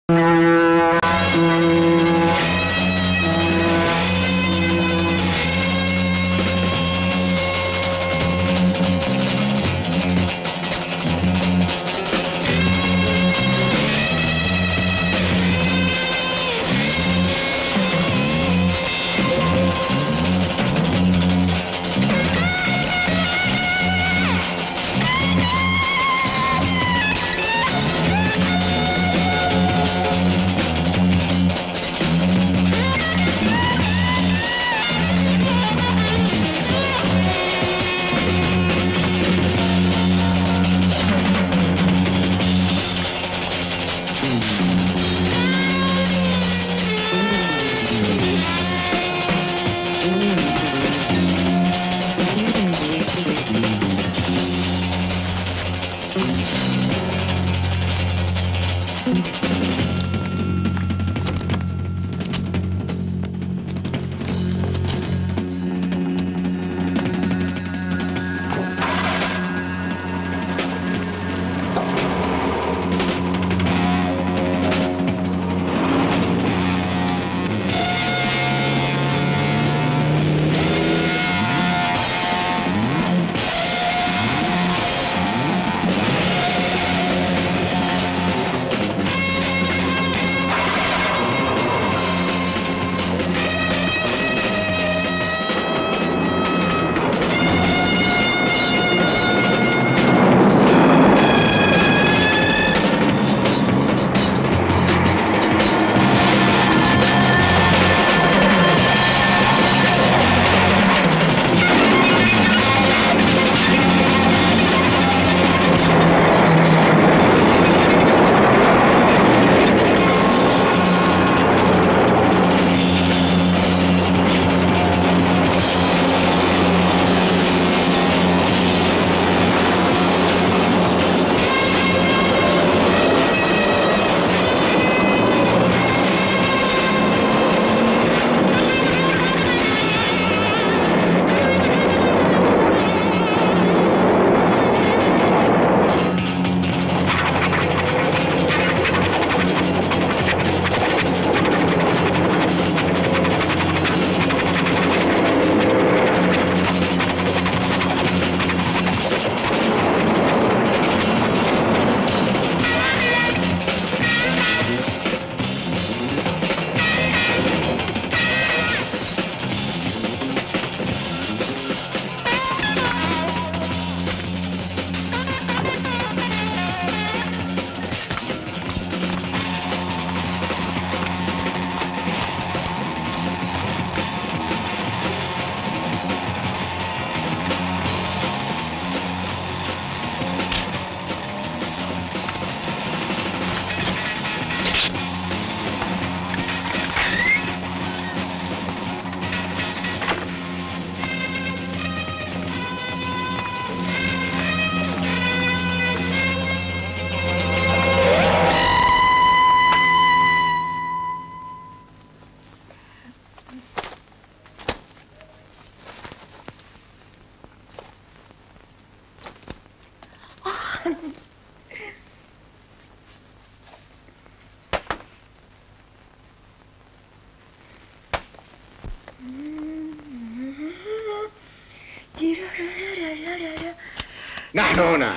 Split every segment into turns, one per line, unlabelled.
نحن هنا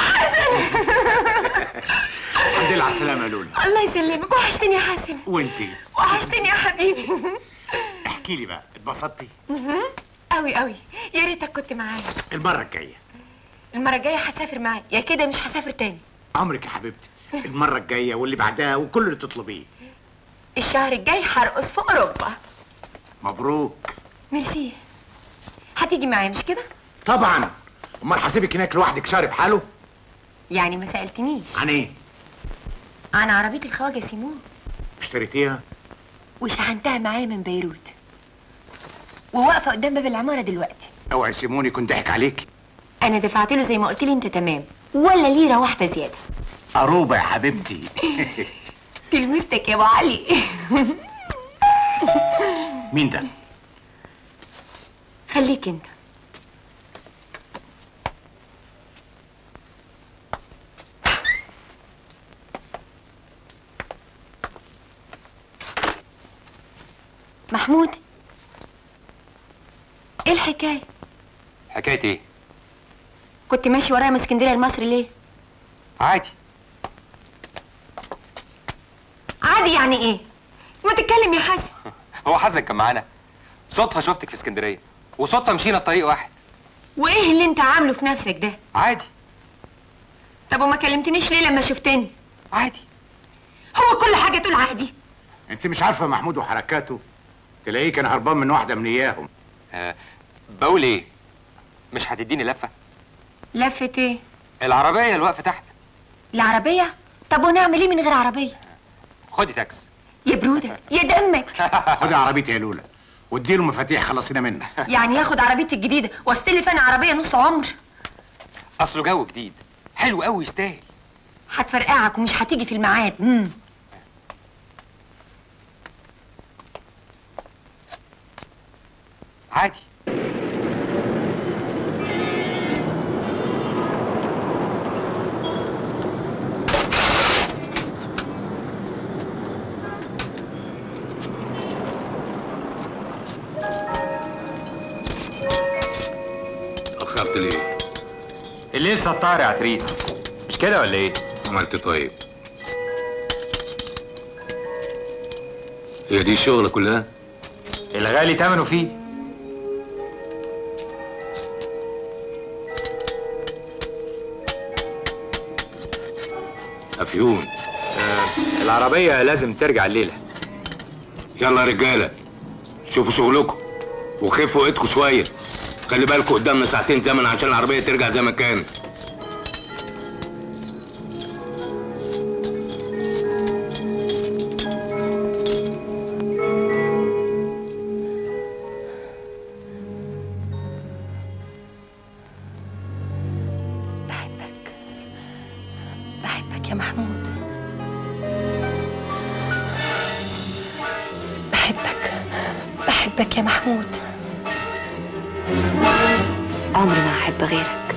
الحمد لله على السلامة يا لولا
الله يسلمك وحشتني يا حسن
وانتي
وحشتني يا حبيبي
احكي لي بقى اتبسطتي
قوي قوي يا ريتك كنت معايا
المرة الجاية
المره الجايه هتسافر معايا يا كده مش هسافر تاني
عمرك يا حبيبتي المرة الجاية واللي بعدها وكل اللي تطلبيه
الشهر الجاي هرقص في اوروبا
مبروك
ميرسي هتيجي معايا مش كده
طبعا امال هسيبك هناك لوحدك شهر بحاله
يعني ما سالتنيش
عن ايه
عن عربيه الخواجه سيمون
اشتريتيها
وشحنتها معايا من بيروت وواقفه قدام باب العماره دلوقتي
اوعي سيمون يكون ضحك عليك
انا دفعت له زي ما قلت لي انت تمام ولا ليره واحده زياده
قروبة يا حبيبتي
تلمستك يا ابو علي
مين ده
خليك انت محمود ايه الحكايه
حكايه ايه
كنت ماشي ورايا من اسكندريه لمصر ليه
عادي
عادي يعني ايه ما تتكلم يا حسن
هو حسن كان معانا صدفه شفتك في اسكندريه وصدفه مشينا الطريق واحد
وايه اللي انت عامله في نفسك ده
عادي
طب وما كلمتنيش ليه لما شفتني
عادي
هو كل حاجه تقول عادي
انت مش عارفه محمود وحركاته تلاقيه كان هربان من واحده من اياهم
آه بقول ايه مش هتديني لفه
لفه ايه
العربيه اللي واقفه تحت
العربيه طب ونعمل ايه من غير عربيه
خدي تاكس
يا برودة يا دمك
خدي عربيتي يا لولا واديله مفاتيح خلصينا منها
يعني ياخد عربيتي الجديده واستلف انا عربيه نص عمر
اصله جو جديد حلو قوي يستاهل
هتفرقعك ومش هتيجي في الميعاد مم.
عادي
أخرت ليه؟
الليل ستار يا عتريس مش كده ولا ايه
عملت طيب هي دي الشغلة كلها؟
الغالي تمنه فيه
أفيون
آه العربيه لازم ترجع الليله
يلا يا رجالة شوفوا شغلكم وخفوا ايدكم شوية خلي بالكم قدامنا ساعتين زمن عشان العربية ترجع زي ما كانت
بحبك بحبك يا محمود بحبك بحبك يا محمود عمري ما هحب غيرك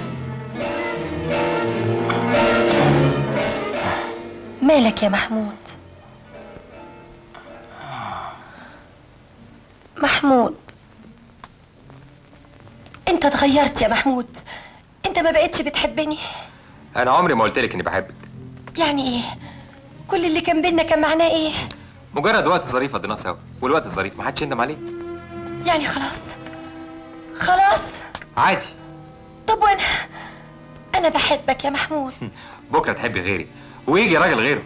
مالك يا محمود محمود انت اتغيرت يا محمود انت ما بقتش بتحبني
انا عمري ما قلت لك اني بحبك
يعني ايه كل اللي كان بينا كان معناه ايه
مجرد وقت ظريف قضيناه سوا والوقت الظريف ما حدش يندم عليه
يعني خلاص خلاص
عادي
طب وانا انا بحبك يا محمود
بكره تحبي غيري ويجي راجل غيره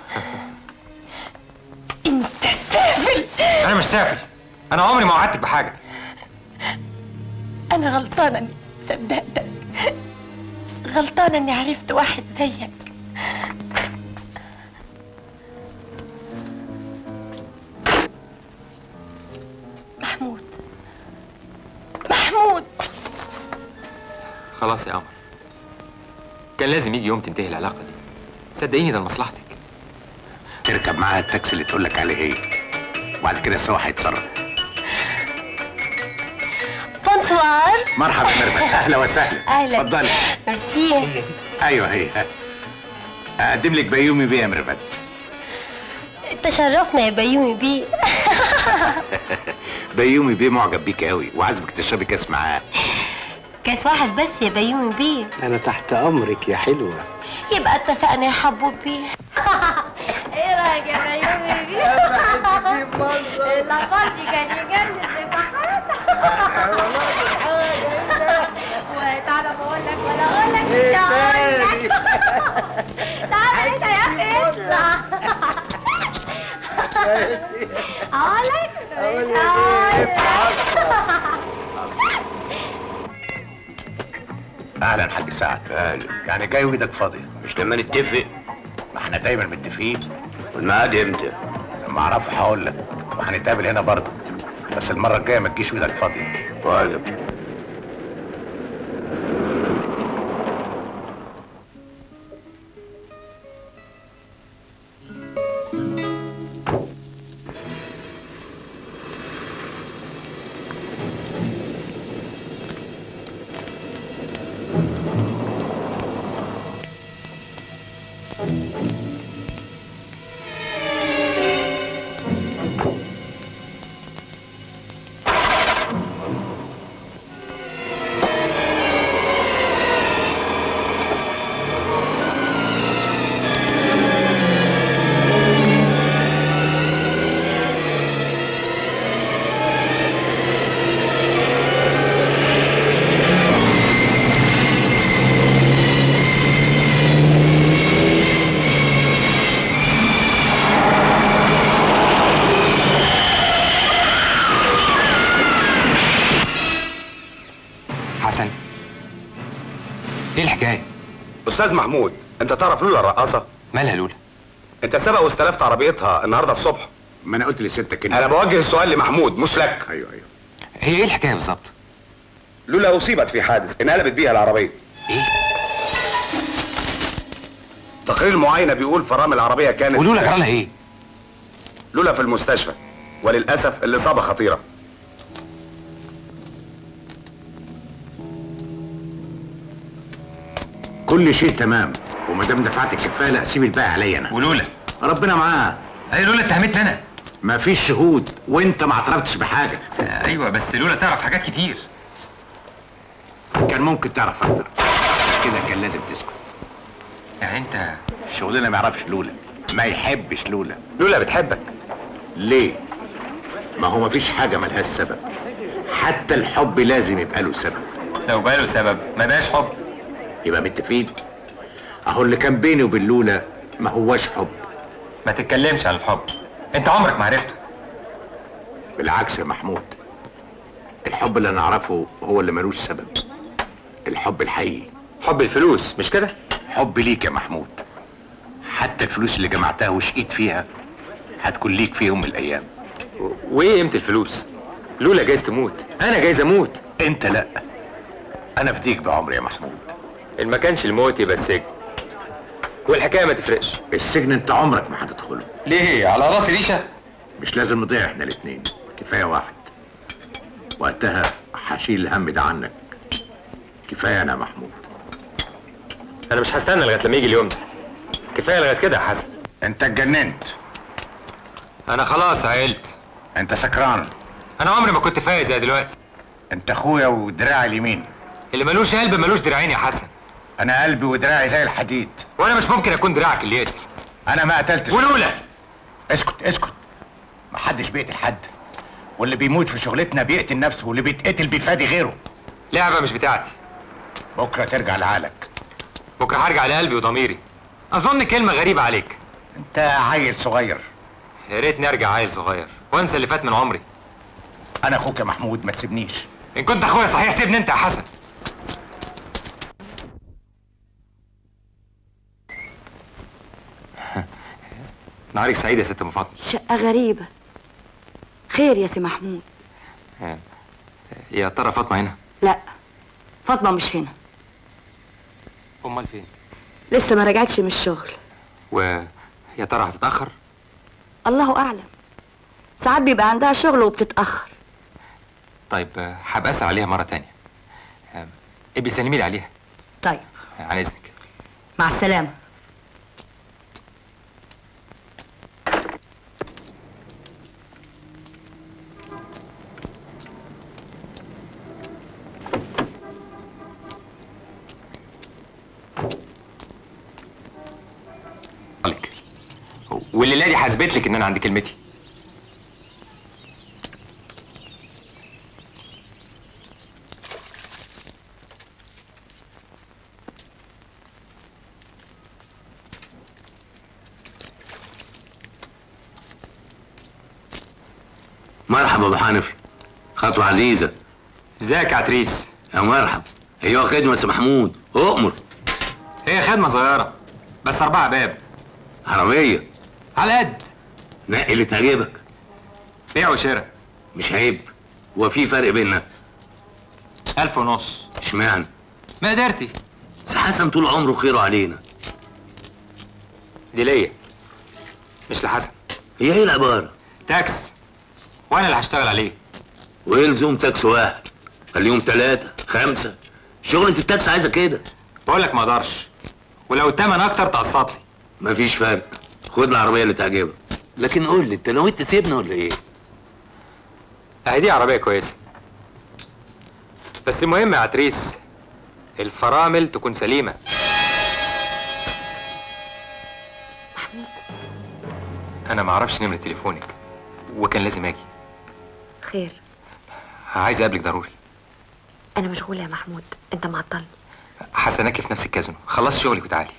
انت سافل
انا مش سافل انا عمري ما وعدتك بحاجه
انا غلطانه اني صدقتك غلطانه اني عرفت واحد زيك محمود محمود
خلاص يا قمر كان لازم يجي يوم تنتهي العلاقه دي صدقيني ده لمصلحتك
تركب معاها التاكسي اللي تقول لك عليه هي وبعد كده سوا هيتصرف
بونسوار
مرحبا يا ميرفت اهلا وسهلا
أهلا.
اتفضلي
ميرسي
ايوه هي اقدم لك بيومي بيه يا ميرفت
تشرفنا يا بيومي بيه
بيومي بيه معجب بيك قوي وعازمك تشربي كاس معاه
كاس واحد بس يا بيومي بيه
أنا تحت أمرك يا حلوة
يبقى اتفقنا يا حبوب بيه ايه رايك يا بيومي بيه اللقاطي كان يجنن تعالى بقول لك ولا اقول لك مش هقول لك تعالى انت يا اخي اطلع اقول لك مش هقول لك
اهلا حاج سعد اهلا يعني جاي وايدك فاضيه
مش لما نتفق
ما احنا دايما متفقين
الميعاد امتى؟
لما اعرف هقول لك وهنتقابل هنا برضه بس المره الجايه ما تجيش وايدك فاضيه
طيب
استاذ محمود انت تعرف لولا الرقاصه
مالها لولا
انت سبق واستلفت عربيتها النهارده الصبح
ما انا قلت لستك كده
انا بوجه السؤال لمحمود مش لك
ايوه ايوه
هي ايه الحكايه بالظبط
لولا اصيبت في حادث انقلبت بيها العربيه
ايه
تقرير المعاينه بيقول فرامل العربيه كانت
ولولا جرى لها ايه
لولا في المستشفى وللاسف الاصابه خطيره
كل شيء تمام وما دام دفعت الكفاله سيب الباقي عليا انا
ولولا
ربنا معاها
اي لولا اتهمتني انا
ما فيش شهود وانت ما اعترفتش بحاجه
ايوه بس لولا تعرف حاجات كتير
كان ممكن تعرف اكتر كده كان لازم تسكت
يعني انت
شغلنا ما يعرفش لولا ما يحبش لولا
لولا بتحبك
ليه ما هو ما فيش حاجه ملهاش سبب حتى الحب لازم يبقى له سبب
لو بقى له سبب ما بقاش حب
يبقى متفقين اهو اللي كان بيني وبين لولا ما هواش حب
ما تتكلمش عن الحب انت عمرك ما عرفته
بالعكس يا محمود الحب اللي انا اعرفه هو اللي ملوش سبب الحب الحقيقي
حب الفلوس مش كده
حب ليك يا محمود حتى الفلوس اللي جمعتها وشقيت فيها هتكون ليك في يوم من الايام
و- وايه قيمه الفلوس لولا جايز تموت انا جايز اموت
انت لا انا فديك بعمري يا محمود
ان ما كانش الموت يبقى السجن والحكايه ما تفرقش
السجن انت عمرك ما هتدخله
ليه على راسي ريشه
مش لازم نضيع احنا الاتنين كفايه واحد وقتها هشيل الهم ده عنك كفايه انا يا محمود
انا مش هستنى لغايه لما يجي اليوم ده كفايه لغايه كده يا حسن
انت اتجننت
انا خلاص عقلت
انت سكران
انا عمري ما كنت فايق زي دلوقتي
انت اخويا ودراعي اليمين
اللي ملوش قلب ملوش دراعين يا حسن
انا قلبي ودراعي زي الحديد
وانا مش ممكن اكون دراعك اللي يقتل
انا ما قتلتش
ولولا
اسكت اسكت محدش بيقتل حد واللي بيموت في شغلتنا بيقتل نفسه واللي بيتقتل بيفادي غيره
لعبه مش بتاعتي
بكره ترجع لعقلك
بكره هرجع لقلبي وضميري اظن كلمه غريبه عليك
انت عيل صغير
يا ريتني ارجع عيل صغير وانسى اللي فات من عمري
انا اخوك يا محمود ما تسيبنيش
ان كنت اخويا صحيح سيبني انت يا حسن نهارك سعيد يا ست ام فاطمه
شقة غريبة خير يا سي محمود
يا ترى فاطمه هنا
لا فاطمة مش هنا
امال فين
لسه ما رجعتش من الشغل
ويا ترى هتتاخر
الله أعلم ساعات بيبقى عندها شغل وبتتأخر
طيب آه، هبقى اسال عليها مره تانية آه، ابقي سلمي لي عليها
طيب
آه، عن اذنك
مع السلامة
لك والليله دي هثبت لك ان انا عندي كلمتي
مرحبا ابو حنفي خطوه عزيزه
ازيك يا عتريس
يا مرحب ايوه خدمه يا سي محمود اؤمر
هي خدمه صغيره بس اربعه باب
عربيه
على قد
نقي اللي تعجبك
بيع وشراء
مش عيب هو في فرق بيننا
ألف ونص
اشمعنى
ما قدرتي
سي حسن طول عمره خيره علينا
دي ليا مش لحسن
هي ايه العباره
تاكس وانا اللي هشتغل عليه
وايه لزوم تاكس واحد خليهم ثلاثه خمسه شغلة التاكس عايزه كده
بقول لك ما اقدرش ولو التمن اكتر تقسط لي
مفيش فرق خد العربيه اللي تعجبك لكن قول لي انت نويت تسيبنا ولا ايه
اهي دي عربيه كويسه بس المهم يا عتريس الفرامل تكون سليمه انا ما اعرفش نمره تليفونك وكان لازم اجي
خير
عايز اقابلك ضروري
انا مشغوله يا محمود انت معطلني
حسناكي في نفس الكازينو خلص شغلك وتعالي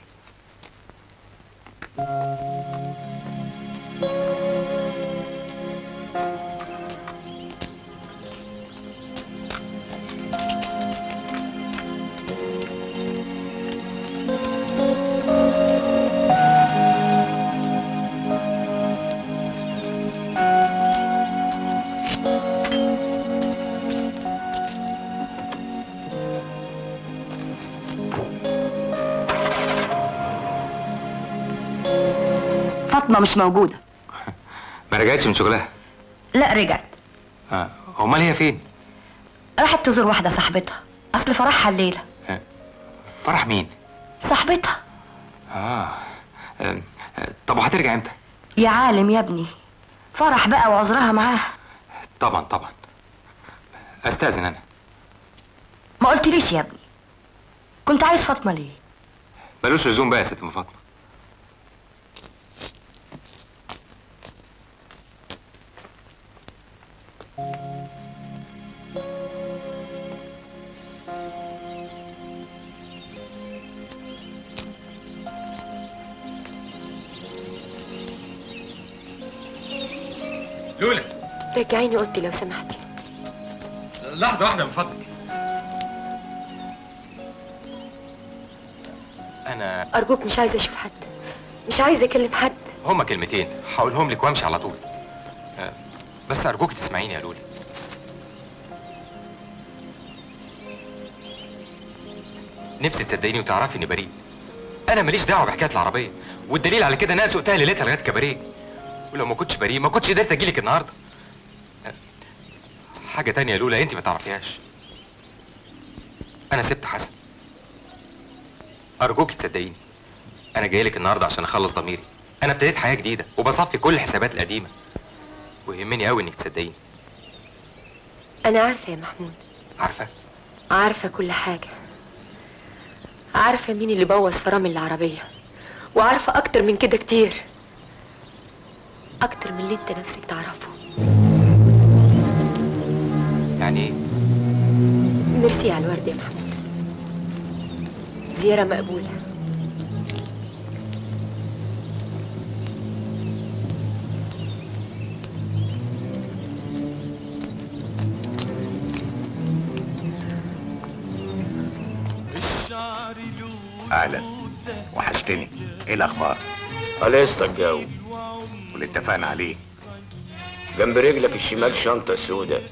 فاطمه مش موجوده
ما رجعتش من شغلها
لا رجعت
اه امال هي فين
راحت تزور واحده صاحبتها اصل فرحها الليله
فرح مين
صاحبتها
اه آه، آه، طب وهترجع امتى
يا عالم يا ابني فرح بقى وعذرها معاها
طبعا طبعا استاذن انا
ما قلتليش يا ابني كنت عايز فاطمه ليه
ملوش لزوم بقى يا ست ام فاطمه لولا
رجعيني اوضتي لو سمحتي
لحظه واحده من فضلك انا
ارجوك مش عايزه اشوف حد مش عايزه اكلم حد
هما كلمتين هقولهم لك وامشي على طول آه، بس ارجوك تسمعيني يا لولي نفسي تصدقيني وتعرفي اني بريء انا ماليش دعوه بحكايه العربيه والدليل على كده ان انا سوقتها ليلتها لغايه كباريه ولو ما كنتش بريء ما كنتش قدرت اجيلك النهارده آه، حاجه تانية يا لولا انت ما تعرفيهاش انا سبت حسن ارجوك تصدقيني انا جاي لك النهارده عشان اخلص ضميري انا ابتديت حياه جديده وبصفي كل الحسابات القديمه ويهمني قوي انك تصدقيني
انا عارفه يا محمود
عارفه
عارفه كل حاجه عارفه مين اللي بوظ فرامل العربيه وعارفه اكتر من كده كتير اكتر من اللي انت نفسك تعرفه
يعني ايه
ميرسي على الورد يا محمود زياره مقبوله
اهلا وحشتني ايه الاخبار
خلاص الجو
واللي اتفقنا عليه
جنب رجلك الشمال شنطة سودة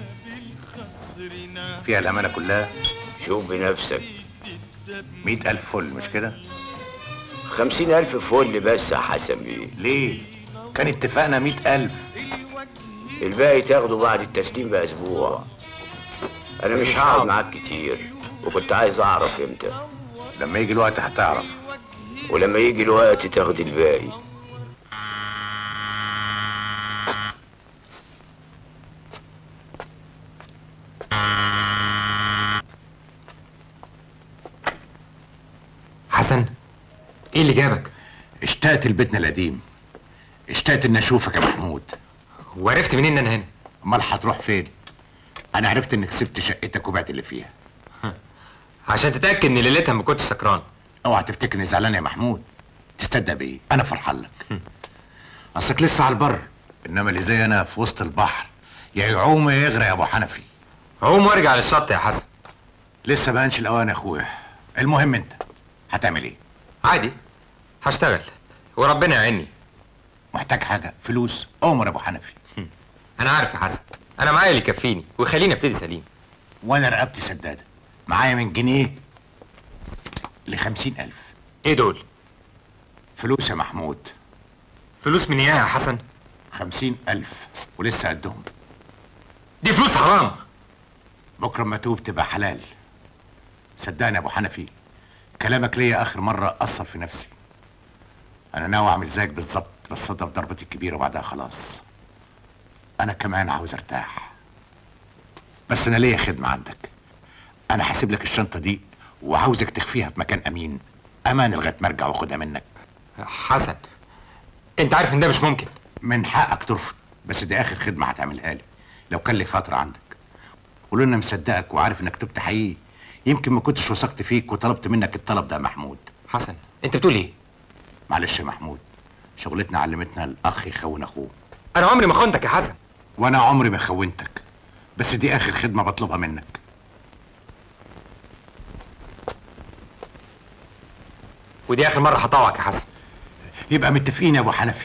فيها الامانه كلها
شوف بنفسك
مئة ألف فل مش كده
خمسين ألف فل بس يا حسن بيه
ليه كان اتفقنا مئة ألف
الباقي تاخده بعد التسليم بأسبوع أنا مش هقعد معاك كتير وكنت عايز أعرف إمتى
لما يجي الوقت هتعرف
ولما يجي الوقت تاخد الباقي
حسن ايه اللي جابك
اشتقت لبيتنا القديم اشتقت اني اشوفك يا محمود
وعرفت منين ان انا هنا
امال هتروح فين انا عرفت انك سبت شقتك وبعت اللي فيها
عشان تتاكد ان ليلتها ما كنتش سكران
اوعى تفتكر اني زعلان يا محمود تصدق بايه انا فرحان لك اصلك لسه على البر انما اللي زي انا في وسط البحر يا يعوم يا يغرق يا ابو حنفي
هقوم وارجع للشط يا حسن
لسه ما انش الاوان يا اخويا المهم انت هتعمل ايه
عادي هشتغل وربنا يعيني
محتاج حاجه فلوس امر يا ابو حنفي
انا عارف يا حسن انا معايا اللي يكفيني ويخليني ابتدي سليم
وانا رقبتي سداده معايا من جنيه لخمسين الف
ايه دول
فلوس يا محمود
فلوس من اياها يا حسن
خمسين الف ولسه قدهم
دي فلوس حرام
بكره ما توب تبقى حلال صدقني يا ابو حنفي كلامك ليا اخر مره اثر في نفسي انا ناوي اعمل زيك بالظبط بس اضرب ضربتي الكبيره وبعدها خلاص انا كمان عاوز ارتاح بس انا ليا خدمه عندك انا هسيب لك الشنطه دي وعاوزك تخفيها في مكان امين امان لغايه ما ارجع واخدها منك
حسن انت عارف ان ده مش ممكن
من حقك ترفض بس دي اخر خدمه هتعملها لي لو كان لي خاطر عندك ولو انا مصدقك وعارف انك تبت حقيقي يمكن ما كنتش وثقت فيك وطلبت منك الطلب ده يا محمود
حسن انت بتقول ايه
معلش يا محمود شغلتنا علمتنا الاخ يخون اخوه
انا عمري ما خنتك يا حسن
وانا عمري ما خونتك بس دي اخر خدمه بطلبها منك
ودي اخر مره هطوعك يا حسن
يبقى متفقين يا ابو حنفي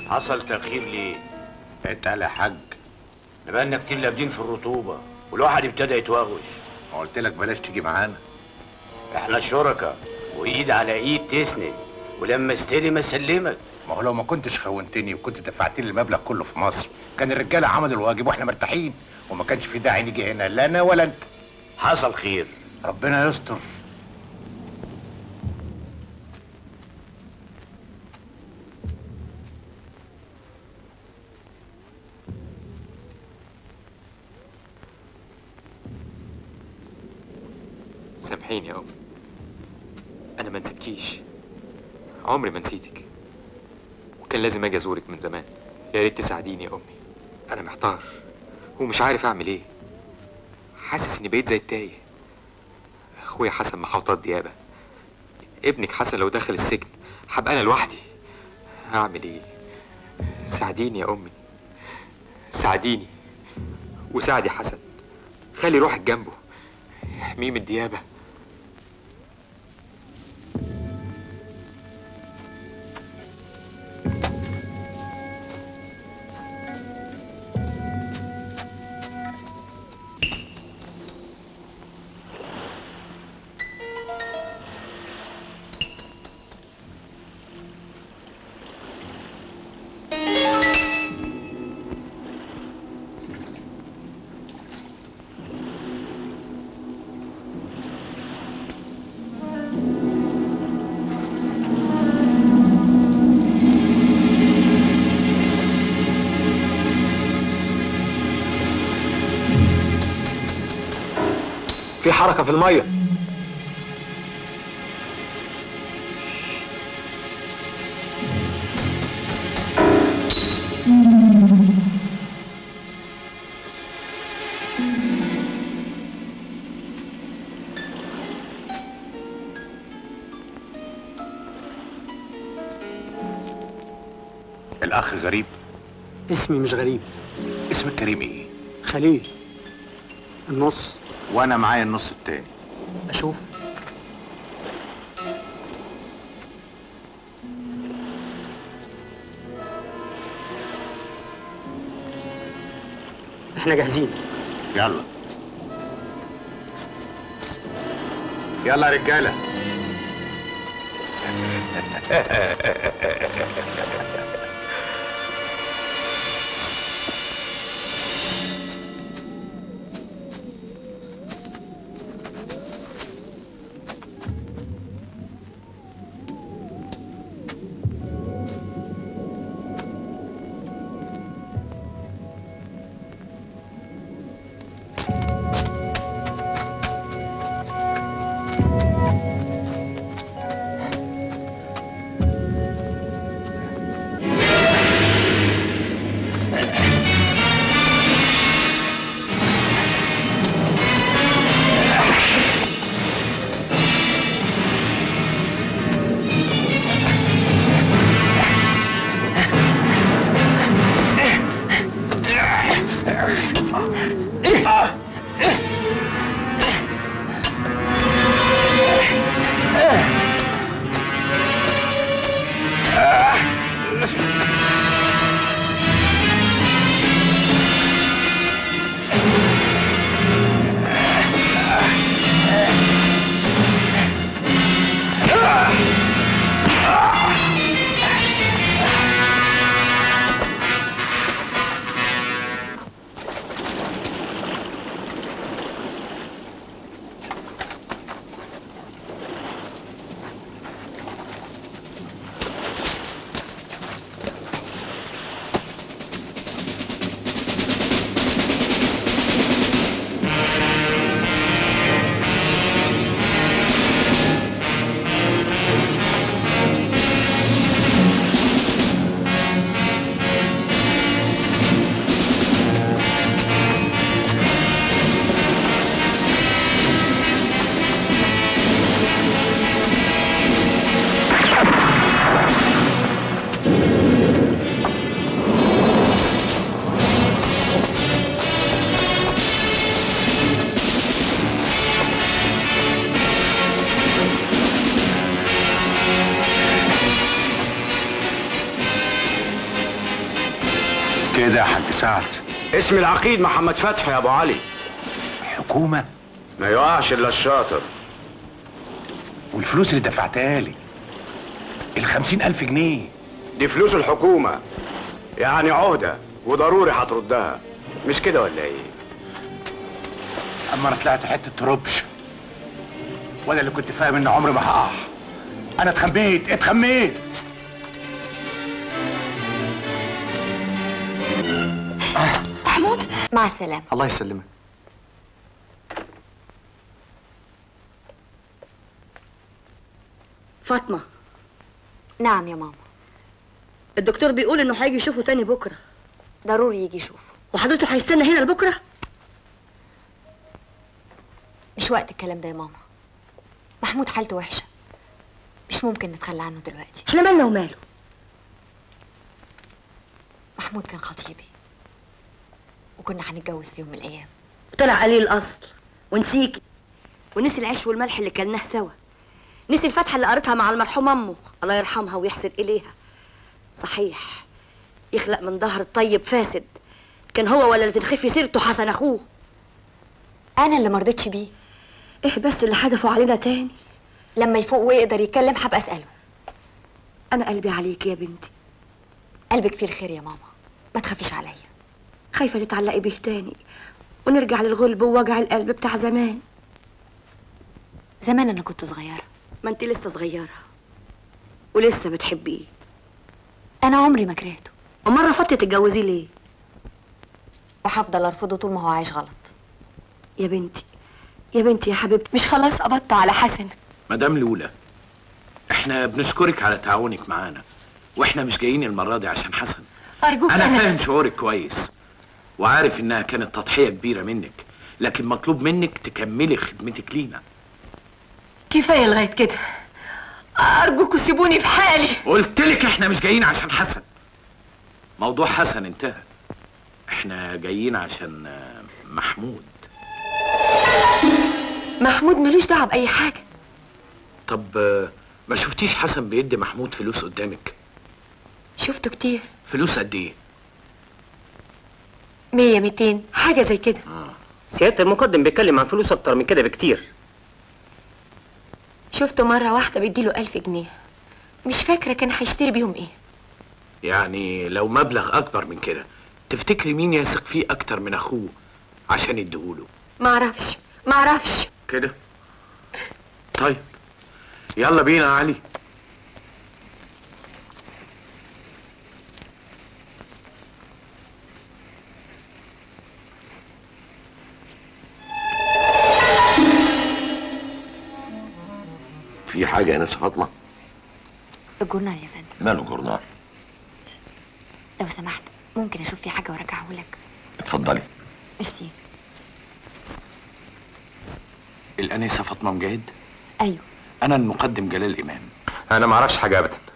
حصل تأخير ليه؟
اتقل يا حاج
بقالنا كتير لابدين في الرطوبة والواحد ابتدى يتوغش
ما قلت لك بلاش تيجي معانا
احنا شركاء وايد على ايد تسند ولما استلم اسلمك
ما هو لو ما كنتش خونتني وكنت دفعت لي المبلغ كله في مصر كان الرجاله عملوا الواجب واحنا مرتاحين وما كانش في داعي نيجي هنا لا انا ولا انت
حصل خير
ربنا يستر
سامحيني يا أمي أنا ما نسيتكيش عمري ما نسيتك وكان لازم أجي أزورك من زمان يا ريت تساعديني يا أمي أنا محتار ومش عارف أعمل إيه حاسس إني بقيت زي التايه أخويا حسن محاوطات ديابة ابنك حسن لو دخل السجن هبقى أنا لوحدي هعمل إيه ساعديني يا أمي ساعديني وساعدي حسن خلي روحك جنبه احميه من الديابة
في حركة في المية
الاخ غريب
اسمي مش غريب
اسم الكريم ايه
خليل النص
وانا معايا النص التاني
اشوف احنا جاهزين
يلا يلا يا رجاله كده يا حاج سعد
اسم العقيد محمد فتحي يا ابو علي
حكومه
ما يقعش الا الشاطر
والفلوس اللي دفعتها لي الخمسين ألف جنيه
دي فلوس الحكومه يعني عهده وضروري هتردها مش كده ولا ايه
اما انا طلعت حته تربش وانا اللي كنت فاهم ان عمري ما هقع انا اتخميت اتخميت
محمود
مع السلامة
الله يسلمك
فاطمه
نعم يا ماما
الدكتور بيقول انه هيجي يشوفه تاني بكره
ضروري يجي يشوفه
وحضرته هيستنى هنا لبكره
مش وقت الكلام ده يا ماما محمود حالته وحشة مش ممكن نتخلى عنه دلوقتي
احنا مالنا وماله
محمود كان خطيبي وكنا هنتجوز في يوم من الأيام
طلع قليل الاصل ونسيكي ونسي العيش والملح اللي كلناه سوا نسي الفاتحه اللي قريتها مع المرحوم امه الله يرحمها ويحسن اليها صحيح يخلق من ظهر الطيب فاسد كان هو ولا اللي تنخفي سيرته حسن اخوه
أنا اللي مرضتش بيه
ايه بس اللي حدفوا علينا تاني
لما يفوق ويقدر يتكلم هبقى أسأله
انا قلبي عليك يا بنتي
قلبك فيه الخير يا ماما ما تخافيش عليا
خايفه تتعلقي بيه تاني ونرجع للغلب ووجع القلب بتاع زمان
زمان أنا كنت صغيرة
ما انت لسه صغيره ولسه بتحبيه
أنا عمري ما كرهته
ومره فضلتي تتجوزيه ليه
وهفضل أرفضه طول ما هو عايش غلط
يا بنتي يا بنتي يا حبيبتي
مش خلاص قبضت على حسن
مدام لولا احنا بنشكرك على تعاونك معانا واحنا مش جايين المره دي عشان حسن
أرجوك
انا
أنا
فاهم شعورك كويس وعارف انها كانت تضحيه كبيره منك لكن مطلوب منك تكملي خدمتك لينا
كفاية لغاية كده أرجوكوا سيبوني في حالي
قلت لك احنا مش جايين عشان حسن موضوع حسن انتهى احنا جايين عشان آه، محمود
محمود ملوش دعوة بأي حاجة
طب آه، ما شفتيش حسن بيدي محمود فلوس قدامك
شفته كتير
فلوس قد ايه
مية ميتين حاجة زي كده
سيادة المقدم بيتكلم عن فلوس أكتر من كده بكتير
شفته مرة واحدة بيديله ألف جنيه مش فاكرة كان هيشتري بيهم ايه
يعني لو مبلغ اكبر من كده تفتكري مين يثق فيه اكتر من اخوه عشان يديهوله
معرفش معرفش
كده طيب يلا بينا يا علي
في حاجة يا ناس فاطمة
الجورنال يا فندم
ماله جورنال
لو سمحت ممكن أشوف فيه حاجة وأرجعه لك
اتفضلي
ميرسي
الانسه فاطمه مجاهد
أيوه
انا المقدم جلال امام
انا ما اعرفش حاجه ابدا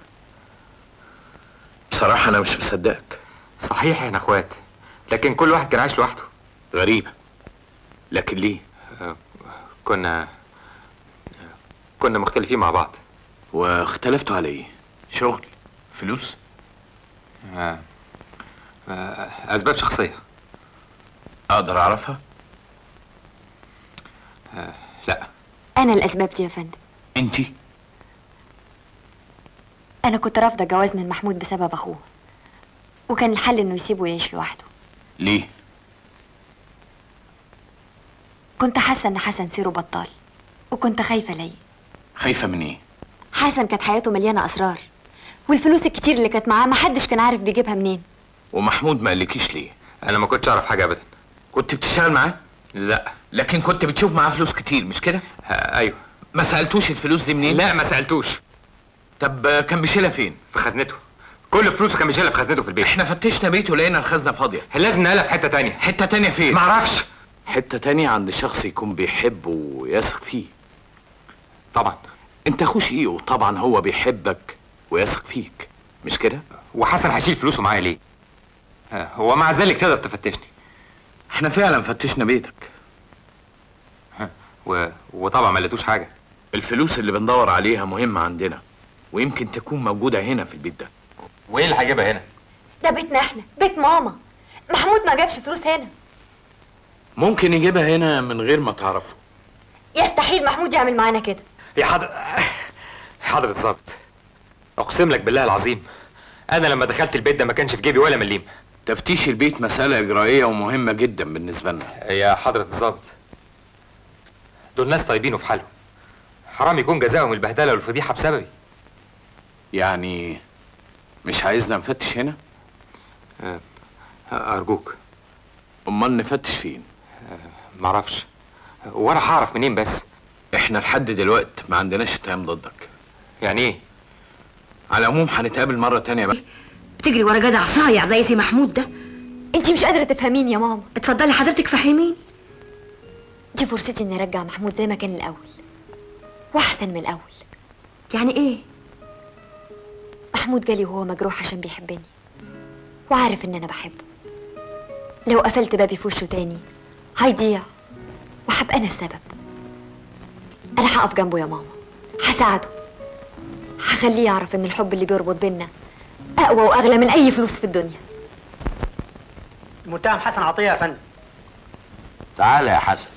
بصراحه انا مش مصدقك
صحيح احنا اخوات لكن كل واحد كان عايش لوحده
غريبه لكن ليه
كنا كنا مختلفين مع بعض
واختلفتوا على ايه شغل فلوس
آه. آه. اسباب شخصيه
اقدر اعرفها
آه. لا
أنا الأسباب دي يا فندم
انتي
أنا كنت رافضة الجواز من محمود بسبب أخوه وكان الحل إنه يسيبه يعيش لوحده
ليه
كنت حاسة إن حسن سيره بطال وكنت خايفة ليا
خايفه من ايه
حسن كانت حياته مليانة أسرار والفلوس الكتير اللي كانت معاه محدش كان عارف بيجيبها منين
ومحمود ما قالكيش ليه
انا ما كنتش اعرف حاجه ابدا
كنت بتشتغل معاه
لا
لكن كنت بتشوف معاه فلوس كتير مش كده
آه. ايوه
ما سالتوش الفلوس دي منين
لا ما سالتوش
طب آه، كان بيشيلها فين
في خزنته كل فلوسه كان بيشيلها في خزنته في البيت
احنا فتشنا بيته لقينا الخزنه فاضيه
لازم نقلها في حته تانية
حته تانية فين
ما اعرفش
حته تانية عند شخص يكون بيحبه ويثق فيه
طبعا
انت اخو شقيقه وطبعا هو بيحبك ويثق فيك مش كده
وحسن هيشيل فلوسه معايا ليه آه. ومع ذلك تقدر تفتشني
احنا فعلا فتشنا بيتك
و... وطبعا ما لقيتوش حاجه
الفلوس اللي بندور عليها مهمه عندنا ويمكن تكون موجوده هنا في البيت ده
وايه اللي هجيبها هنا
ده بيتنا احنا بيت ماما محمود ما جابش فلوس هنا
ممكن يجيبها هنا من غير ما تعرفه
يستحيل محمود يعمل معانا كده
يا حضر حضرة الظابط اقسم لك بالله العظيم انا لما دخلت البيت ده ما كانش في جيبي ولا مليم
تفتيش البيت مسألة إجرائية ومهمة جدا بالنسبة لنا
يا حضرة الظابط دول ناس طيبين وفي حالهم حرام يكون جزاهم البهدله والفضيحه بسببي
يعني مش عايزنا نفتش هنا؟
أرجوك
أمال نفتش فين؟
معرفش وأنا هعرف منين بس؟
إحنا لحد دلوقتي ما عندناش اتهام ضدك
يعني إيه؟
على العموم هنتقابل مرة تانية بقى
بتجري ورا جدع صايع زي سي محمود ده
انت مش قادره تفهميني يا ماما
اتفضلي حضرتك فهميني
دي فرصتي اني ارجع محمود زي ما كان الاول واحسن من الاول
يعني ايه
محمود جالي وهو مجروح عشان بيحبني وعارف ان انا بحبه لو قفلت بابي في وشه تاني هيضيع وهبقى انا السبب انا هقف جنبه يا ماما هساعده هخليه يعرف ان الحب اللي بيربط بينا اقوى واغلى من اي فلوس في الدنيا
المتهم حسن عطيه يا فندم
تعالى يا حسن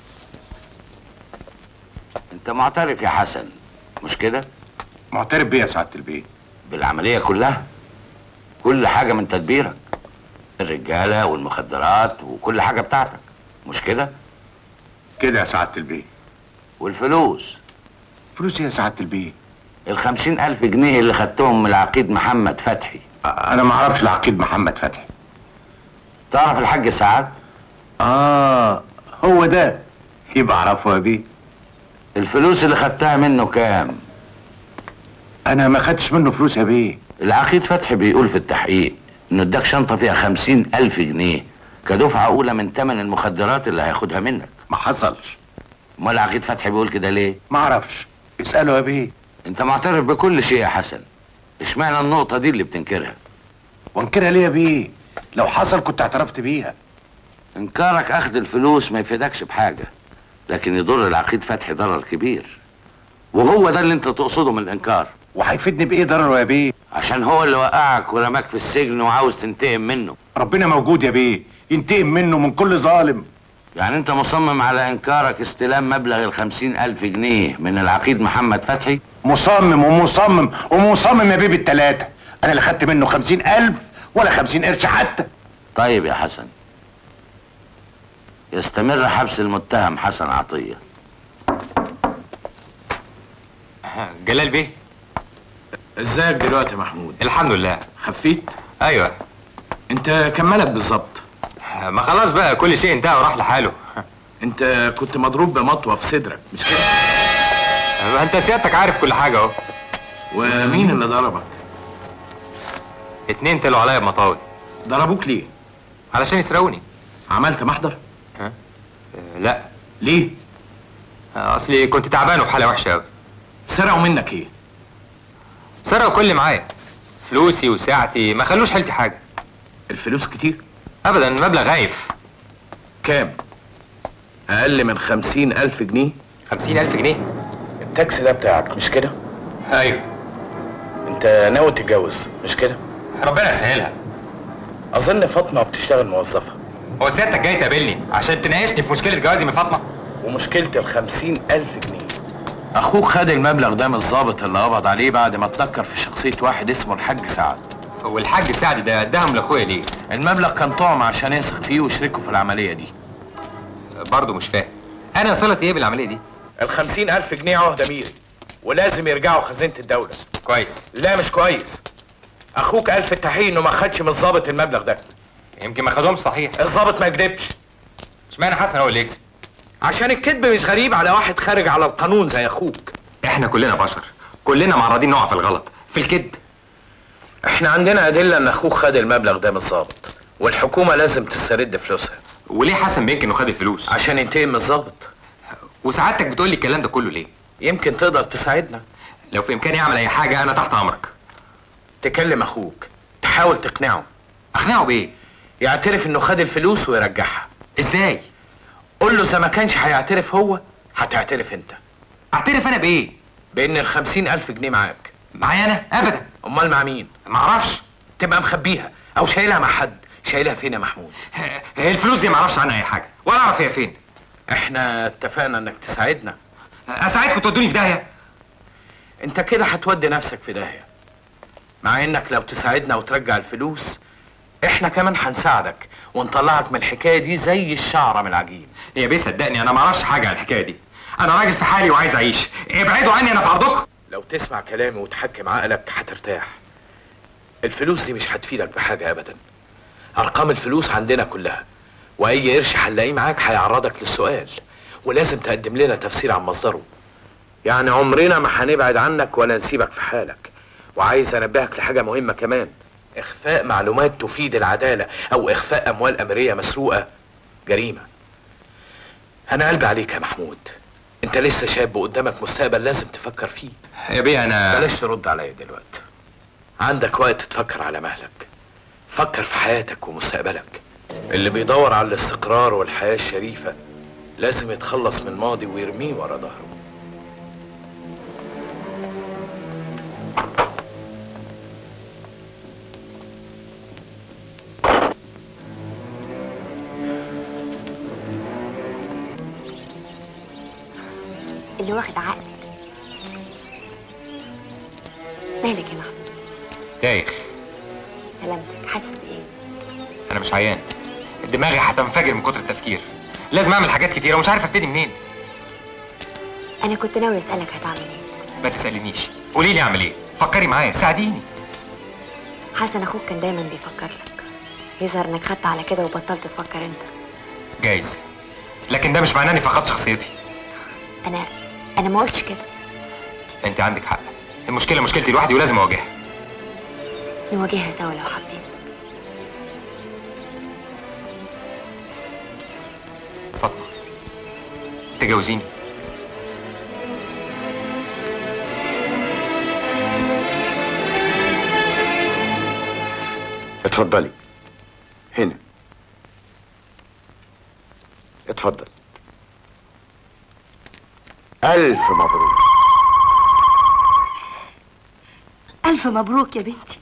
انت معترف يا حسن مش كده
معترف بيه يا سعاده البيه
بالعمليه كلها كل حاجه من تدبيرك الرجاله والمخدرات وكل حاجه بتاعتك مش كده
كده يا سعاده البيه
والفلوس
فلوس ايه يا سعاده البيه
الخمسين ألف جنيه اللي خدتهم من العقيد محمد فتحي
انا ما اعرفش العقيد محمد فتحي
تعرف الحاج سعد
اه هو ده يبقى اعرفه يا بيه
الفلوس اللي خدتها منه كام
انا ما خدتش منه فلوس يا بيه
العقيد فتحي بيقول في التحقيق انه اداك شنطه فيها خمسين ألف جنيه كدفعه اولى من ثمن المخدرات اللي هياخدها منك
ما حصلش
امال العقيد فتحي بيقول كده ليه
ما اعرفش اساله يا بيه
انت معترف بكل شيء يا حسن اشمعنى النقطه دي اللي بتنكرها
وانكرها ليه يا بيه لو حصل كنت اعترفت بيها
انكارك اخذ الفلوس ما يفيدكش بحاجه لكن يضر العقيد فتحي ضرر كبير وهو ده اللي انت تقصده من الانكار
وهيفيدني بايه ضرره يا بيه
عشان هو اللي وقعك ورماك في السجن وعاوز تنتقم منه
ربنا موجود يا بيه ينتقم منه من كل ظالم
يعني انت مصمم على انكارك استلام مبلغ الخمسين الف جنيه من العقيد محمد فتحي
مصمم ومصمم ومصمم يا بيه بالتلاتة انا اللي خدت منه خمسين الف ولا خمسين قرش حتى
طيب يا حسن يستمر حبس المتهم حسن عطيه
جلال بيه
ازيك دلوقتي يا محمود
الحمد لله
خفيت
ايوه
انت كان مالك بالظبط
ما خلاص بقى كل شيء انتهى وراح لحاله
انت كنت مضروب بمطوه في صدرك مش كده
ما انت سيادتك عارف كل حاجه اهو
ومين اللي ضربك
اتنين طلعوا عليا بمطاوي
ضربوك ليه
علشان يسرقوني
عملت محضر
ها لا
ليه
اصلي كنت تعبان وفي حاله وحشه قوي
سرقوا منك ايه
سرقوا كل اللي معايا فلوسي وساعتي ما خلوش حيلتي حاجه
الفلوس كتير
ابدا مبلغ هايف
كام اقل من خمسين الف جنيه
خمسين الف جنيه
التاكسي ده بتاعك مش كده
ايوه
انت ناوي تتجوز مش كده
ربنا يسهلها
اظن فاطمه بتشتغل موظفه
هو سيادتك جاي تقابلني عشان تناقشني في مشكله جوازي من فاطمه
ومشكله الخمسين الف جنيه اخوك خد المبلغ ده من الظابط اللي قبض عليه بعد ما اتنكر في شخصيه واحد اسمه الحاج سعد
هو الحاج سعد ده اداهم لاخويا ليه
المبلغ كان طعم عشان يثق فيه ويشركه في العمليه دي
برضه مش فاهم انا صلتي ايه بالعمليه دي
الخمسين ألف جنيه عهدة ميري ولازم يرجعوا خزينة الدولة
كويس
لا مش كويس أخوك قال في التحقيق إنه ما خدش من الظابط المبلغ ده
يمكن ما خدهمش صحيح
الظابط ما يكذبش
اشمعنى حسن هو اللي يكسب
عشان الكذب مش غريب على واحد خارج على القانون زي أخوك
احنا كلنا بشر كلنا معرضين نقع في الغلط في الكذب
احنا عندنا أدلة إن أخوك خد المبلغ ده من الظابط والحكومة لازم تسترد فلوسها
وليه حسن بينك انه خد الفلوس
عشان ينتقم من الظابط
وسعادتك بتقول لي الكلام ده كله ليه
يمكن تقدر تساعدنا
لو في امكاني اعمل اي حاجه انا تحت امرك
تكلم أخوك تحاول تقنعه
اقنعه بايه
يعترف إنه خد الفلوس ويرجعها
ازاي
قول له إذا ما كانش هيعترف هو هتعترف أنت
اعترف انا بايه
بإن الخمسين ألف جنيه معاك
معايا انا ابدا
أمال مع مين؟
معرفش
تبقى مخبيها أو شايلها مع حد شايلها فين يا محمود
هي الفلوس دي ما اعرفش عنها اي حاجه ولا اعرف هي فين
احنا اتفقنا انك تساعدنا
اساعدكم تودوني في داهيه
انت كده هتودي نفسك في داهيه مع انك لو تساعدنا وترجع الفلوس احنا كمان هنساعدك ونطلعك من الحكايه دي زي الشعره من العجين
يا بيه صدقني انا ما اعرفش حاجه عن الحكايه دي انا راجل في حالي وعايز اعيش ابعدوا عني انا في عرضكم
لو تسمع كلامي وتحكم عقلك هترتاح الفلوس دي مش هتفيدك بحاجه ابدا ارقام الفلوس عندنا كلها واي قرش هنلاقيه معاك هيعرضك للسؤال ولازم تقدم لنا تفسير عن مصدره يعني عمرنا ما هنبعد عنك ولا نسيبك في حالك وعايز انبهك لحاجه مهمه كمان اخفاء معلومات تفيد العداله او اخفاء اموال امريه مسروقه جريمه انا قلبي عليك يا محمود انت لسه شاب وقدامك مستقبل لازم تفكر فيه
يا بيه انا
بلاش ترد عليا دلوقتي عندك وقت تفكر على مهلك فكر في حياتك ومستقبلك اللي بيدور على الاستقرار والحياة الشريفة لازم يتخلص من الماضي ويرميه ورا ظهره
اللي واخد عقلك مالك يا محمود
دايخ
سلامتك حاسس بايه
انا مش عيان دماغي هتنفجر من كتر التفكير لازم اعمل حاجات كتيره ومش عارف ابتدي منين
انا كنت ناوي اسالك هتعمل ايه
ما تسالنيش قولي لي اعمل ايه فكري معايا ساعديني
حسن اخوك كان دايما بيفكر لك يظهر انك خدت على كده وبطلت تفكر انت
جايز لكن ده مش معناه اني فقدت شخصيتي
انا انا ما قلتش كده
انت عندك حق المشكله مشكلتي لوحدي ولازم اواجهها
نواجهها سوا لو حبيت
فاطمه تجوزيني
اتفضلي هنا اتفضل ألف مبروك
ألف مبروك يا بنتي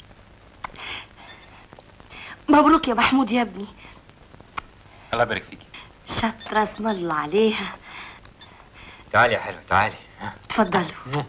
مبروك يا محمود يا ابني
الله يبارك فيكي
شاطرة اسم الله عليها
تعالي يا حلو تعالي
اتفضلوا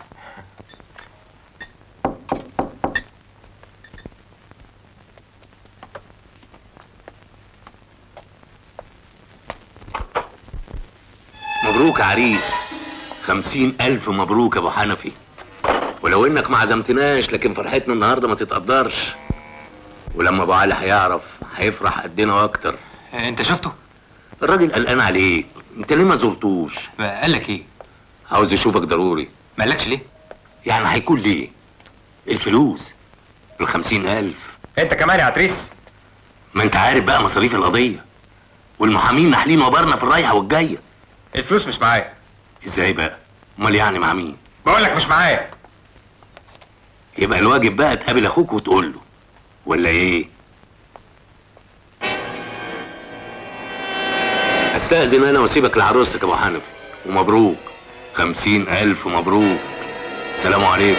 مبروك يا عريس خمسين ألف مبروك يا أبو حنفي ولو إنك ما عزمتناش لكن فرحتنا النهاردة ما تتقدرش ولما أبو علي هيعرف هيفرح قدنا وأكتر
انت شفته؟
الراجل قلقان عليك أنت ليه ما زرتوش؟
قال لك إيه؟
عاوز يشوفك ضروري
ما قالكش ليه؟
يعني هيكون ليه؟ الفلوس الخمسين ألف
انت كمان يا عتريس
ما أنت عارف بقى مصاريف القضية والمحامين ناحلين وبرنا في الرايحة والجاية
الفلوس مش معايا
ازاي بقى؟ امال يعني مع مين؟
بقول لك مش معايا
يبقى الواجب بقى تقابل اخوك وتقول له ولا ايه؟ استأذن انا واسيبك لعروستك يا ابو حنفي ومبروك خمسين الف مبروك سلام عليكم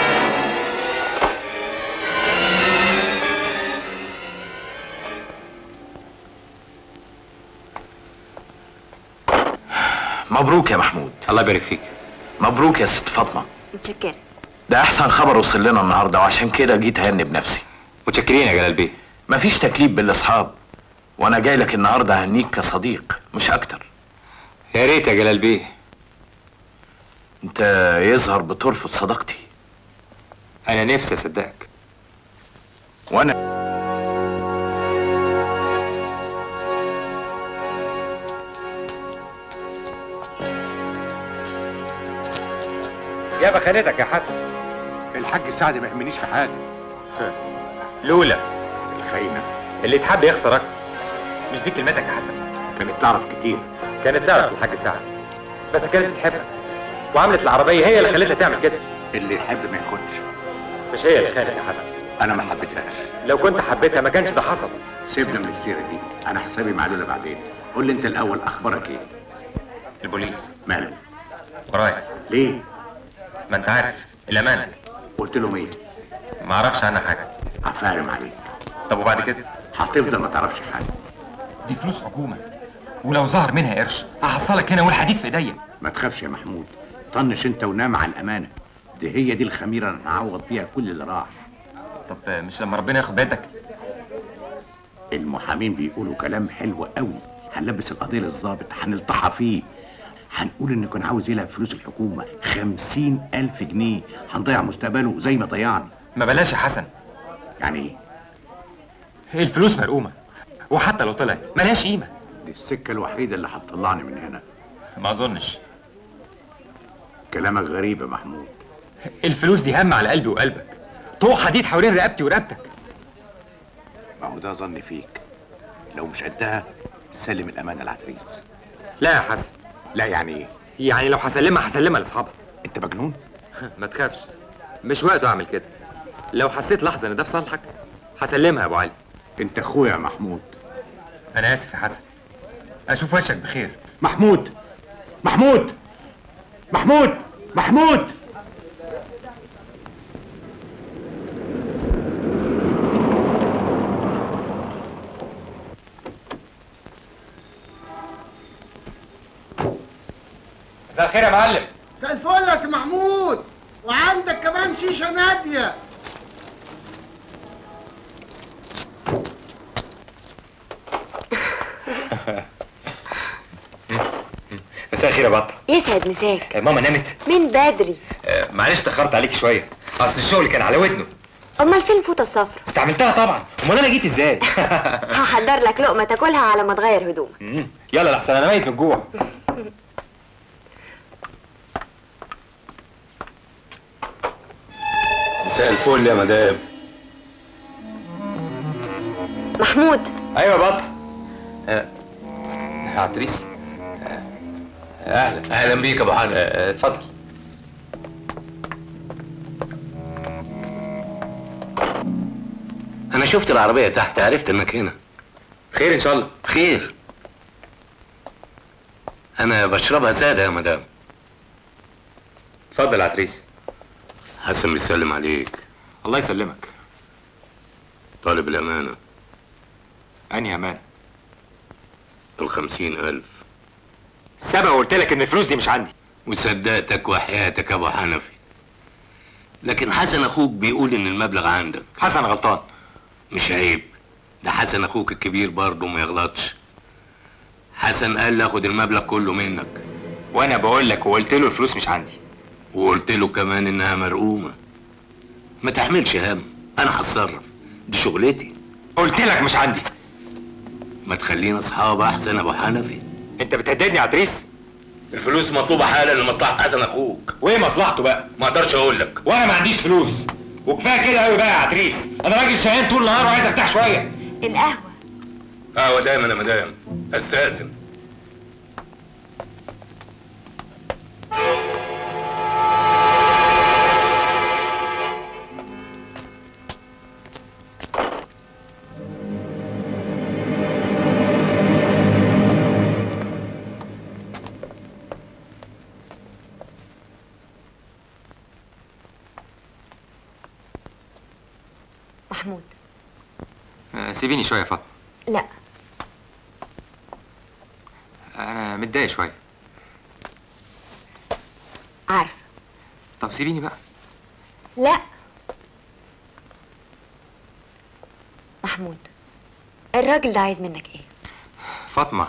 مبروك يا محمود
الله يبارك فيك
مبروك يا ست فاطمه
متشكرة
ده احسن خبر وصل لنا النهارده وعشان كده جيت اهني بنفسي
متشكرين يا جلال بيه
مفيش تكليف بالاصحاب وانا جاي لك النهارده اهنيك كصديق مش اكتر
يا ريت يا جلال بيه
انت يظهر بترفض صداقتي
انا نفسي اصدقك
وانا
يا بخانتك يا حسن
الحاج سعد ما يهمنيش في حاجه
لولا
الخاينه
اللي يتحب يخسر اكتر مش دي كلمتك يا حسن
كانت تعرف كتير
كانت تعرف الحاج سعد بس كانت بتحبك وعملت العربيه هي اللي خلتها تعمل كده
اللي يحب ما يخونش
مش هي اللي خانت يا حسن
انا ما حبيتهاش
لو كنت حبيتها ما كانش ده حصل
سيبنا من السيره دي انا حسابي مع لولا بعدين قول لي انت الاول اخبارك ايه
البوليس
ماله
ورايا
ليه
ما انت عارف الامانه
قلت لهم ايه
ما اعرفش عنها حاجه
عفارم عليك
طب وبعد كده
هتفضل ما تعرفش حاجه
دي فلوس حكومه ولو ظهر منها قرش هحصلك هنا والحديد في ايديا
ما تخافش يا محمود طنش انت ونام على الامانه دي هي دي الخميره اللي هنعوض بيها كل اللي راح
طب مش لما ربنا ياخد بيدك
المحامين بيقولوا كلام حلو قوي هنلبس القضيه للظابط هنلطحها فيه هنقول انه كان عاوز يلعب فلوس الحكومه خمسين الف جنيه هنضيع مستقبله زي ما ضيعني
ما بلاش يا حسن
يعني ايه
هي الفلوس مرقومه وحتى لو طلعت ملهاش قيمه
دي السكه الوحيده اللي هتطلعني من هنا
ما اظنش
كلامك غريب يا محمود
الفلوس دي هم على قلبي وقلبك طوق حديد حوالين رقبتي ورقبتك
ما هو ده ظني فيك لو مش قدها سلم الامانه لعتريس
لا يا حسن
لا يعني ايه
يعني لو هسلمها هسلمها لاصحابها
انت مجنون
ما تخافش مش وقته اعمل كده لو حسيت لحظه ان ده في صالحك هسلمها يا ابو علي
انت اخويا يا محمود
انا اسف يا حسن اشوف وشك بخير
محمود محمود محمود محمود
مساء الخير يا معلم
مساء الفل يا سي محمود وعندك كمان شيشه ناديه
مساء الخير يا بطه
يسعد مساك
آه، ماما نامت
من بدري
آه، معلش تاخرت عليك شويه اصل الشغل كان على ودنه
امال فين الفوطه الصفرا
استعملتها طبعا امال انا جيت ازاي
هحضر لك لقمه تاكلها على ما تغير هدومك
مم. يلا لحسن انا ميت من الجوع
مساء الفل يا مدام
محمود
ايوه يا بطه آه، عتريس آه، اهلا
اهلا بيك يا ابو حنفي
آه، اتفضل
انا شفت العربيه تحت عرفت انك هنا
خير ان شاء الله
خير انا بشربها ساده يا مدام
اتفضل يا عتريس
حسن بيسلم عليك
الله يسلمك
طالب الامانه
انهي امان
الخمسين الف
سبق وقلت لك ان الفلوس دي مش عندي
وصدقتك وحياتك يا ابو حنفي لكن حسن اخوك بيقول ان المبلغ عندك
حسن غلطان
مش عيب ده حسن اخوك الكبير برضه ما يغلطش حسن قال لي اخد المبلغ كله منك
وانا بقول لك وقلت له الفلوس مش عندي
وقلت له كمان انها مرقومه ما تحملش هم انا هتصرف دي شغلتي
قلت لك مش عندي
ما تخلينا اصحاب احسن يا ابو حنفي
انت بتهددني يا عتريس
الفلوس مطلوبه حالا لمصلحه حسن اخوك
وايه مصلحته بقى
ما اقدرش اقول لك
وانا ما عنديش فلوس وكفايه كده قوي بقى يا عتريس انا راجل شقيان طول النهار وعايز ارتاح شويه
القهوه
قهوه دايما يا مدام استاذن
محمود
آه، سيبيني شويه يا فاطمه
لا
انا متضايق شويه
عارف
طب سيبيني بقى
لا محمود الراجل ده عايز منك ايه
فاطمه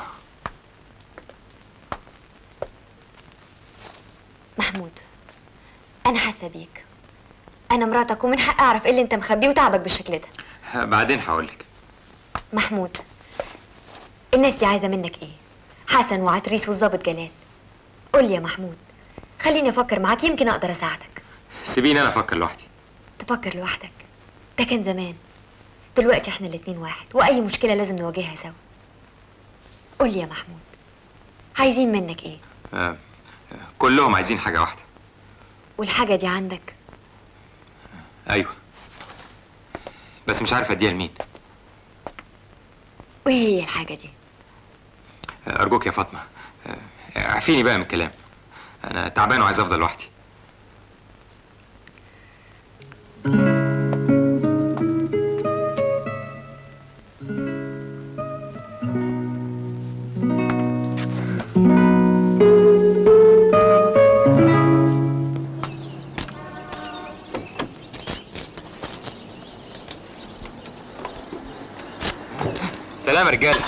محمود انا حاسه بيك انا مراتك ومن حقي اعرف ايه اللي انت مخبيه وتعبك بالشكل ده
آه، بعدين هقولك
محمود الناس دي عايزه منك ايه حسن وعتريس والظابط جلال قول لي يا محمود خليني افكر معاك يمكن اقدر اساعدك
سيبيني انا افكر لوحدي
تفكر لوحدك ده كان زمان دلوقتي احنا الاتنين واحد واي مشكله لازم نواجهها سوا قول لي يا محمود عايزين منك ايه
آه، آه، كلهم عايزين حاجه واحده
والحاجه دي عندك
ايوه بس مش عارف اديها لمين
وايه هي الحاجه دي
آه، ارجوك يا فاطمه آه، اعفيني بقى من الكلام انا تعبان وعايز افضل لوحدي سلام يا رجاله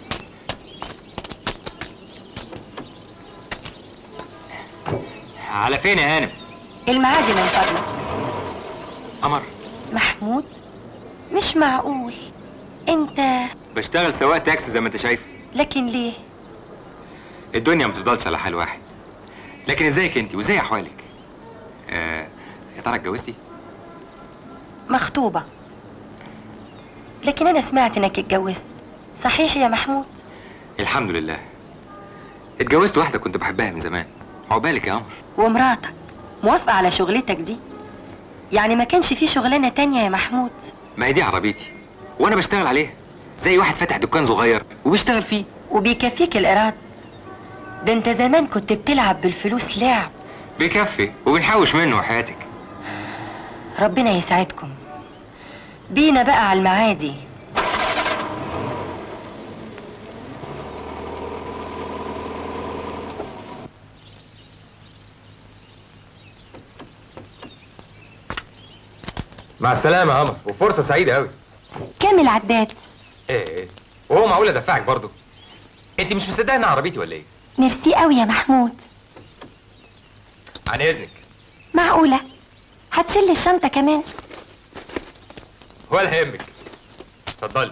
على فين يا هانم
المعادي من فضلك
قمر
محمود مش معقول انت
بشتغل سواق تاكسي زي ما انت شايف
لكن ليه
الدنيا ما بتفضلش على حال واحد لكن ازيك انت وازاي احوالك آه يا ترى اتجوزتي
مخطوبة لكن انا سمعت انك اتجوزت صحيح يا محمود
الحمد لله اتجوزت واحده كنت بحبها من زمان عقبالك يا قمر
ومراتك موافقة على شغلتك دي يعني ما كانش في شغلانة تانية يا محمود
ما هي دي عربيتي وانا بشتغل عليها زي واحد فاتح دكان صغير وبيشتغل فيه
وبيكفيك الإيراد ده انت زمان كنت بتلعب بالفلوس لعب
بيكفي وبنحوش منه حياتك
ربنا يسعدكم بينا بقى على المعادي
مع السلامه يا قمر وفرصه سعيده قوي
كام العداد
ايه ايه وهو معقول ادفعك برضه انت مش مصدقه ان عربيتي ولا ايه
ميرسي قوي يا محمود
عن اذنك
معقولة هتشيل الشنطة كمان
ولا يهمك اتفضلي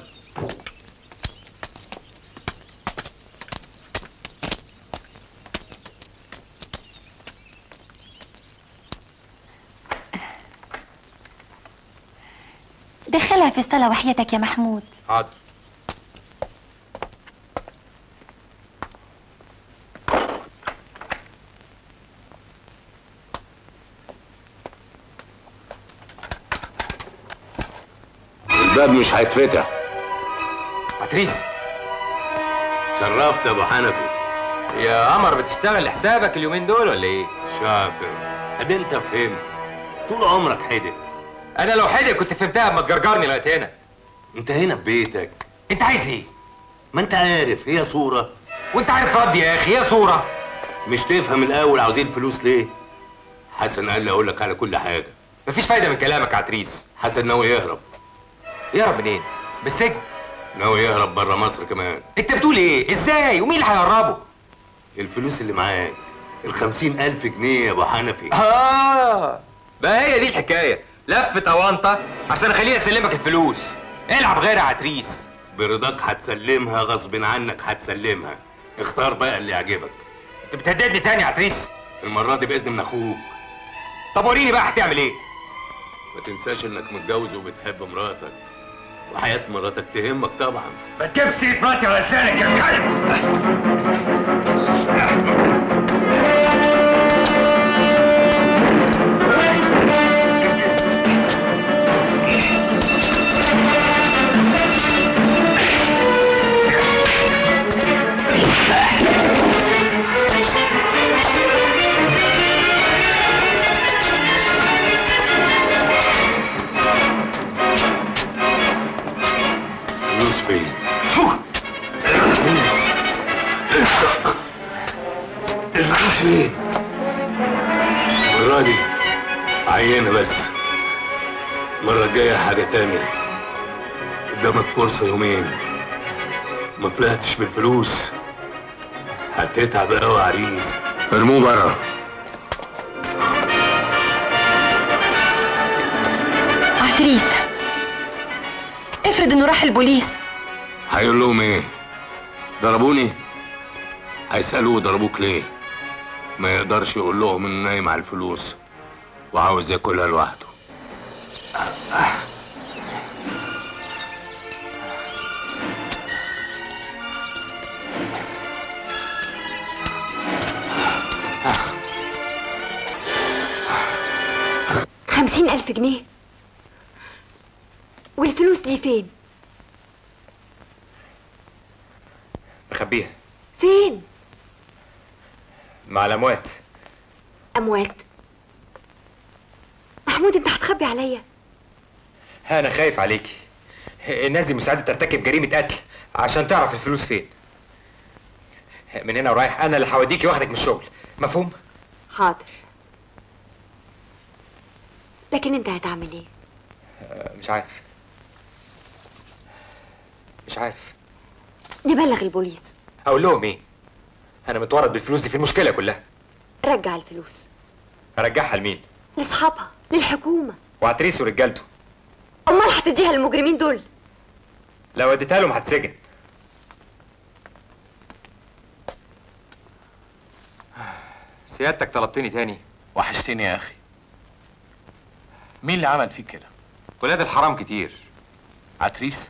دخلها في الصالة وحياتك يا محمود
حاضر
الباب مش هيتفتح
باتريس
شرفت يا ابو حنفي
يا قمر بتشتغل لحسابك اليومين دول ولا ايه
شاطر ادي انت فهمت طول عمرك حدق
انا لو حدق كنت فهمتها اما تجرجرني لغايه هنا
انت هنا في بيتك
انت عايز ايه
ما انت عارف هي صورة
وانت عارف ردي يا اخي هي صوره
مش تفهم الاول عاوزين فلوس ليه حسن قال لي اقول لك على كل حاجة
مفيش فايده من كلامك يا عتريس
حسن ناوي يهرب
يهرب منين بالسجن
ناوي يهرب بره مصر كمان
انت بتقول ايه ازاي ومين اللي هيهربه
الفلوس اللي معاك الخمسين ألف جنيه يا أبو حنفي
اه بقى هي دي الحكايه لفت اوانطه عشان اخليه يسلمك الفلوس العب غير يا عتريس
برضاك هتسلمها غصب عنك هتسلمها اختار بقى اللي يعجبك
انت بتهددني تاني يا عتريس
المرة دي بإذن من أخوك
طب وريني بقى هتعمل ايه
ما تنساش إنك متجوز وبتحب مراتك وحياة مراتك تهمك طبعا
ما تجيبش سيره مراتي على لسانك يا كلب
فلوس فين؟ الفلوس فين؟ المرة دي عينة بس المرة الجاية حاجة تانية قدامك فرصة يومين ما طلعتش بالفلوس هتتعب قوي يا عريس ارموه بره
عتريس افرض انه راح البوليس
هيقول لهم ايه؟ ضربوني؟ هيسألوه ضربوك ليه؟ ما يقدرش يقول لهم انه نايم على الفلوس وعاوز ياكلها لوحده
خمسين ألف جنيه والفلوس دي فين؟
مخبيها
فين؟
مع الاموات
أموات محمود أنت هتخبي عليا
انا خايف عليكي الناس دي مساعدة ترتكب جريمة قتل عشان تعرف الفلوس فين من هنا ورايح انا اللي هوديكي واخدك من الشغل مفهوم
حاضر لكن أنت هتعمل إيه؟
آه، مش عارف مش عارف
نبلغ البوليس
اقول لهم ايه انا متورط بالفلوس دي في المشكله كلها
رجع الفلوس
ارجعها لمين
لاصحابها للحكومه
وعتريس ورجالته
امال هتديها للمجرمين دول
لو اديتها لهم هتسجن سيادتك طلبتني تاني
وحشتني يا اخي مين اللي عمل فيك كده
ولاد الحرام كتير
عتريس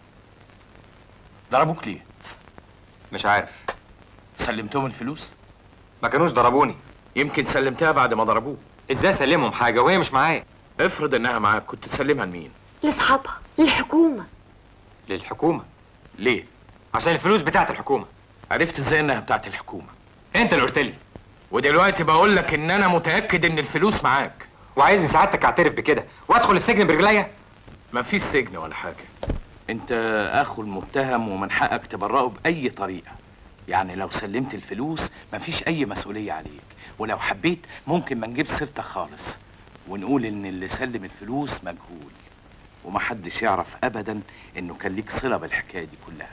ضربوك ليه
مش عارف
سلمتهم الفلوس
ما كانوش ضربوني
يمكن سلمتها بعد ما ضربوك
ازاي اسلمهم حاجه وهي مش معايا
افرض انها معاك كنت تسلمها لمين
لاصحابها للحكومه
للحكومه
ليه
عشان الفلوس بتاعت الحكومه
عرفت ازاي انها بتاعت الحكومه
انت اللي قلت لي
ودلوقتي بقول لك ان انا متاكد ان الفلوس معاك
وعايزني سعادتك اعترف بكده وادخل السجن برجليا
مفيش سجن ولا حاجه انت اخو المتهم ومن حقك تبرئه باي طريقه يعني لو سلمت الفلوس مفيش اي مسؤوليه عليك ولو حبيت ممكن ما نجيب سيرتك خالص ونقول ان اللي سلم الفلوس مجهول ومحدش يعرف ابدا انه كان ليك صله بالحكايه دي كلها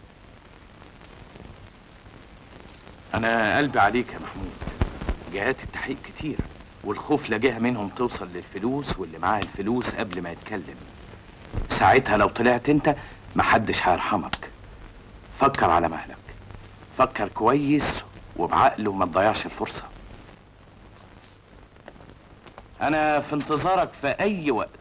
انا قلبي عليك يا محمود جهات التحقيق كتير والخوف لا جهه منهم توصل للفلوس واللي معاه الفلوس قبل ما يتكلم ساعتها لو طلعت انت محدش هيرحمك فكر على مهلك فكر كويس وبعقل وما تضيعش الفرصه انا في انتظارك في اي وقت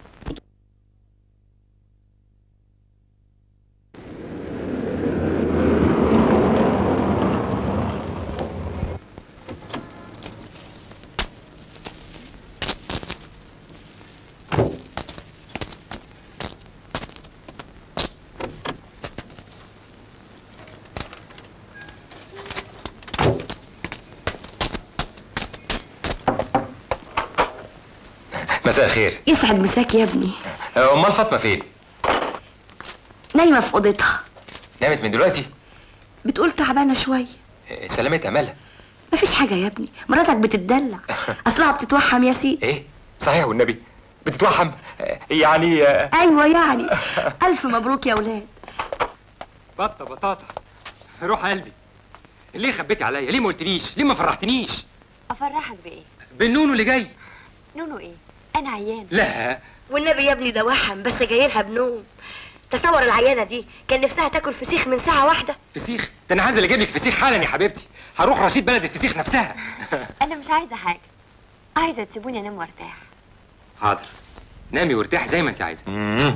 مساء الخير
يسعد مساك يا ابني
امال فاطمه فين
نايمه في اوضتها
نامت من دلوقتي
بتقول تعبانه شويه
سلامتها مالها
مفيش حاجه يا ابني مراتك بتتدلع اصلها بتتوحم يا سيدي
ايه صحيح والنبي بتتوحم يعني
ايوه يعني الف مبروك يا ولاد
بطه بطاطا روح قلبي ليه خبيتي عليا ليه ما قلتليش ليه ما فرحتنيش
افرحك بايه
بالنونو اللي جاي
نونو ايه انا عيان
لا
والنبي يا ابني ده وحم بس جاي لها بنوم تصور العيانه دي كان نفسها تاكل فسيخ من ساعه واحده
فسيخ ده انا هنزل اجيب لك فسيخ حالا يا حبيبتي هروح رشيد بلد الفسيخ نفسها
انا مش عايزه حاجه عايزه تسيبوني انام وارتاح
حاضر نامي وارتاحي زي ما انت عايزه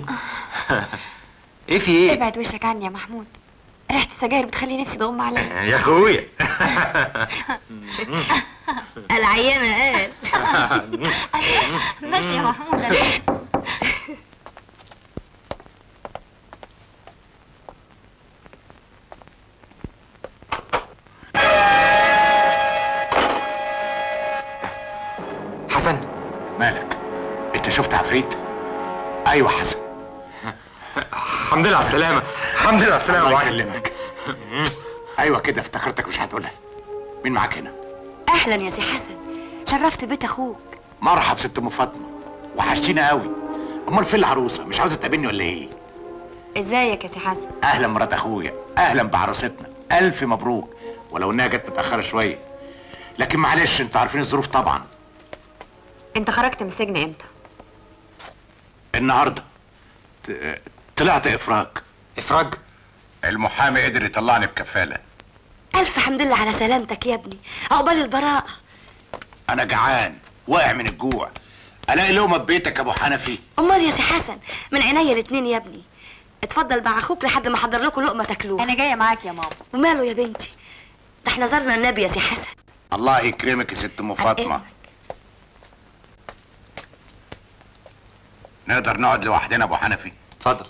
ايه في ايه
ابعد وشك عني يا محمود ريحه السجاير بتخلي نفسي تغم عليا
يا اخويا
العيانه قال
بس يا محمود أنا-
حسن
مالك انت شفت عفريت ايوه حسن
الحمد لله على السلامه الحمد لله على السلامه
الله
وعليكم.
يسلمك ايوه كده افتكرتك مش هتقولها مين معاك هنا
اهلا يا سي حسن شرفت بيت اخوك
مرحب ست ام فاطمه وحشتينا قوي امال فين العروسه مش عاوزه تقابلني ولا ايه
ازيك يا سي حسن
اهلا مرات اخويا اهلا بعروستنا الف مبروك ولو انها جت متاخره شويه لكن معلش انتوا عارفين الظروف طبعا
انت خرجت من السجن امتى
النهارده ت- طلعت افراج
افراج
المحامي قدر يطلعني بكفاله
الف حمد لله على سلامتك يا ابني عقبال البراءه
انا جعان واقع من الجوع الاقي لقمه ببيتك يا ابو حنفي
امال يا سي حسن من عينيا الاتنين يا ابني اتفضل مع اخوك لحد ما احضر لكم لقمه تاكلوها
انا جايه معاك يا ماما
وماله يا بنتي ده احنا زرنا النبي يا سي حسن
الله يكرمك يا ست ام فاطمه نقدر نقعد لوحدنا ابو حنفي
اتفضل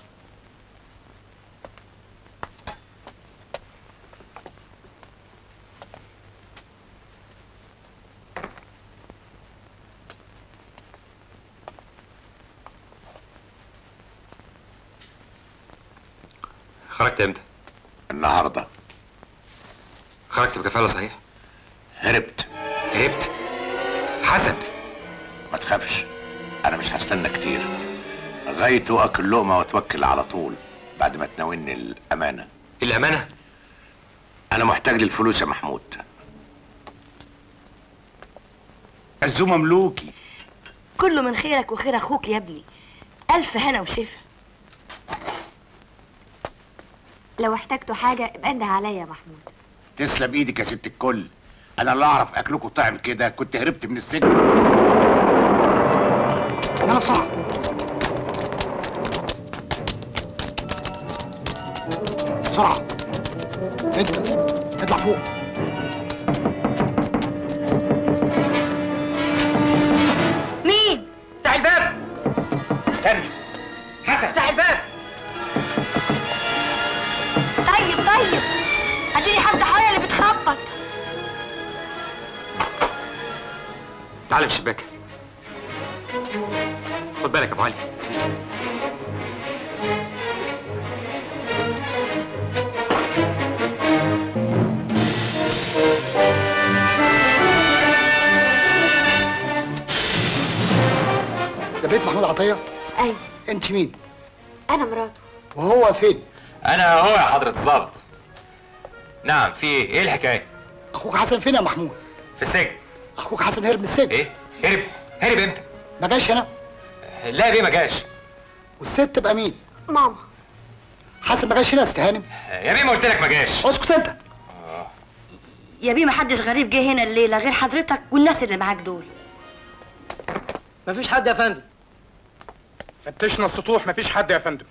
خرجت امتى؟
النهارده
خرجت بكفاله صحيح؟
هربت
هربت حسن
ما تخافش انا مش هستنى كتير غايته اكل لقمه واتوكل على طول بعد ما تناولني الامانه
الامانه
انا محتاج للفلوس يا محمود عزومه ملوكي
كله من خيرك وخير اخوك يا ابني الف هنا وشفا
لو احتجتوا حاجه ابقى انده عليا يا محمود
تسلم ايدك يا ست الكل انا لا اعرف اكلكم طعم كده كنت هربت من السجن
يلا بسرعه بسرعه انت اطلع فوق
مين
افتح الباب استنى حسن افتح الباب
طيب طيب اديني حد حوالي اللي بتخبط
تعال من الشباك خد بالك يا ابو علي
ده بيت محمود عطيه
ايوه
انت مين
انا مراته
وهو فين
انا هو يا حضره الظابط نعم في ايه ايه الحكايه
اخوك حسن فين يا محمود
في السجن
اخوك حسن هرب من السجن
ايه هرب هرب امتى
ما جاش هنا
لا بيه ما جاش
والست تبقى مين
ماما
حسن ما جاش هنا يا استهانم
يا بيه ما قلت لك ما جاش
اسكت انت
يا بيه محدش غريب جه هنا الليله غير حضرتك والناس اللي معاك دول
مفيش حد يا فندم
فتشنا السطوح مفيش حد يا فندم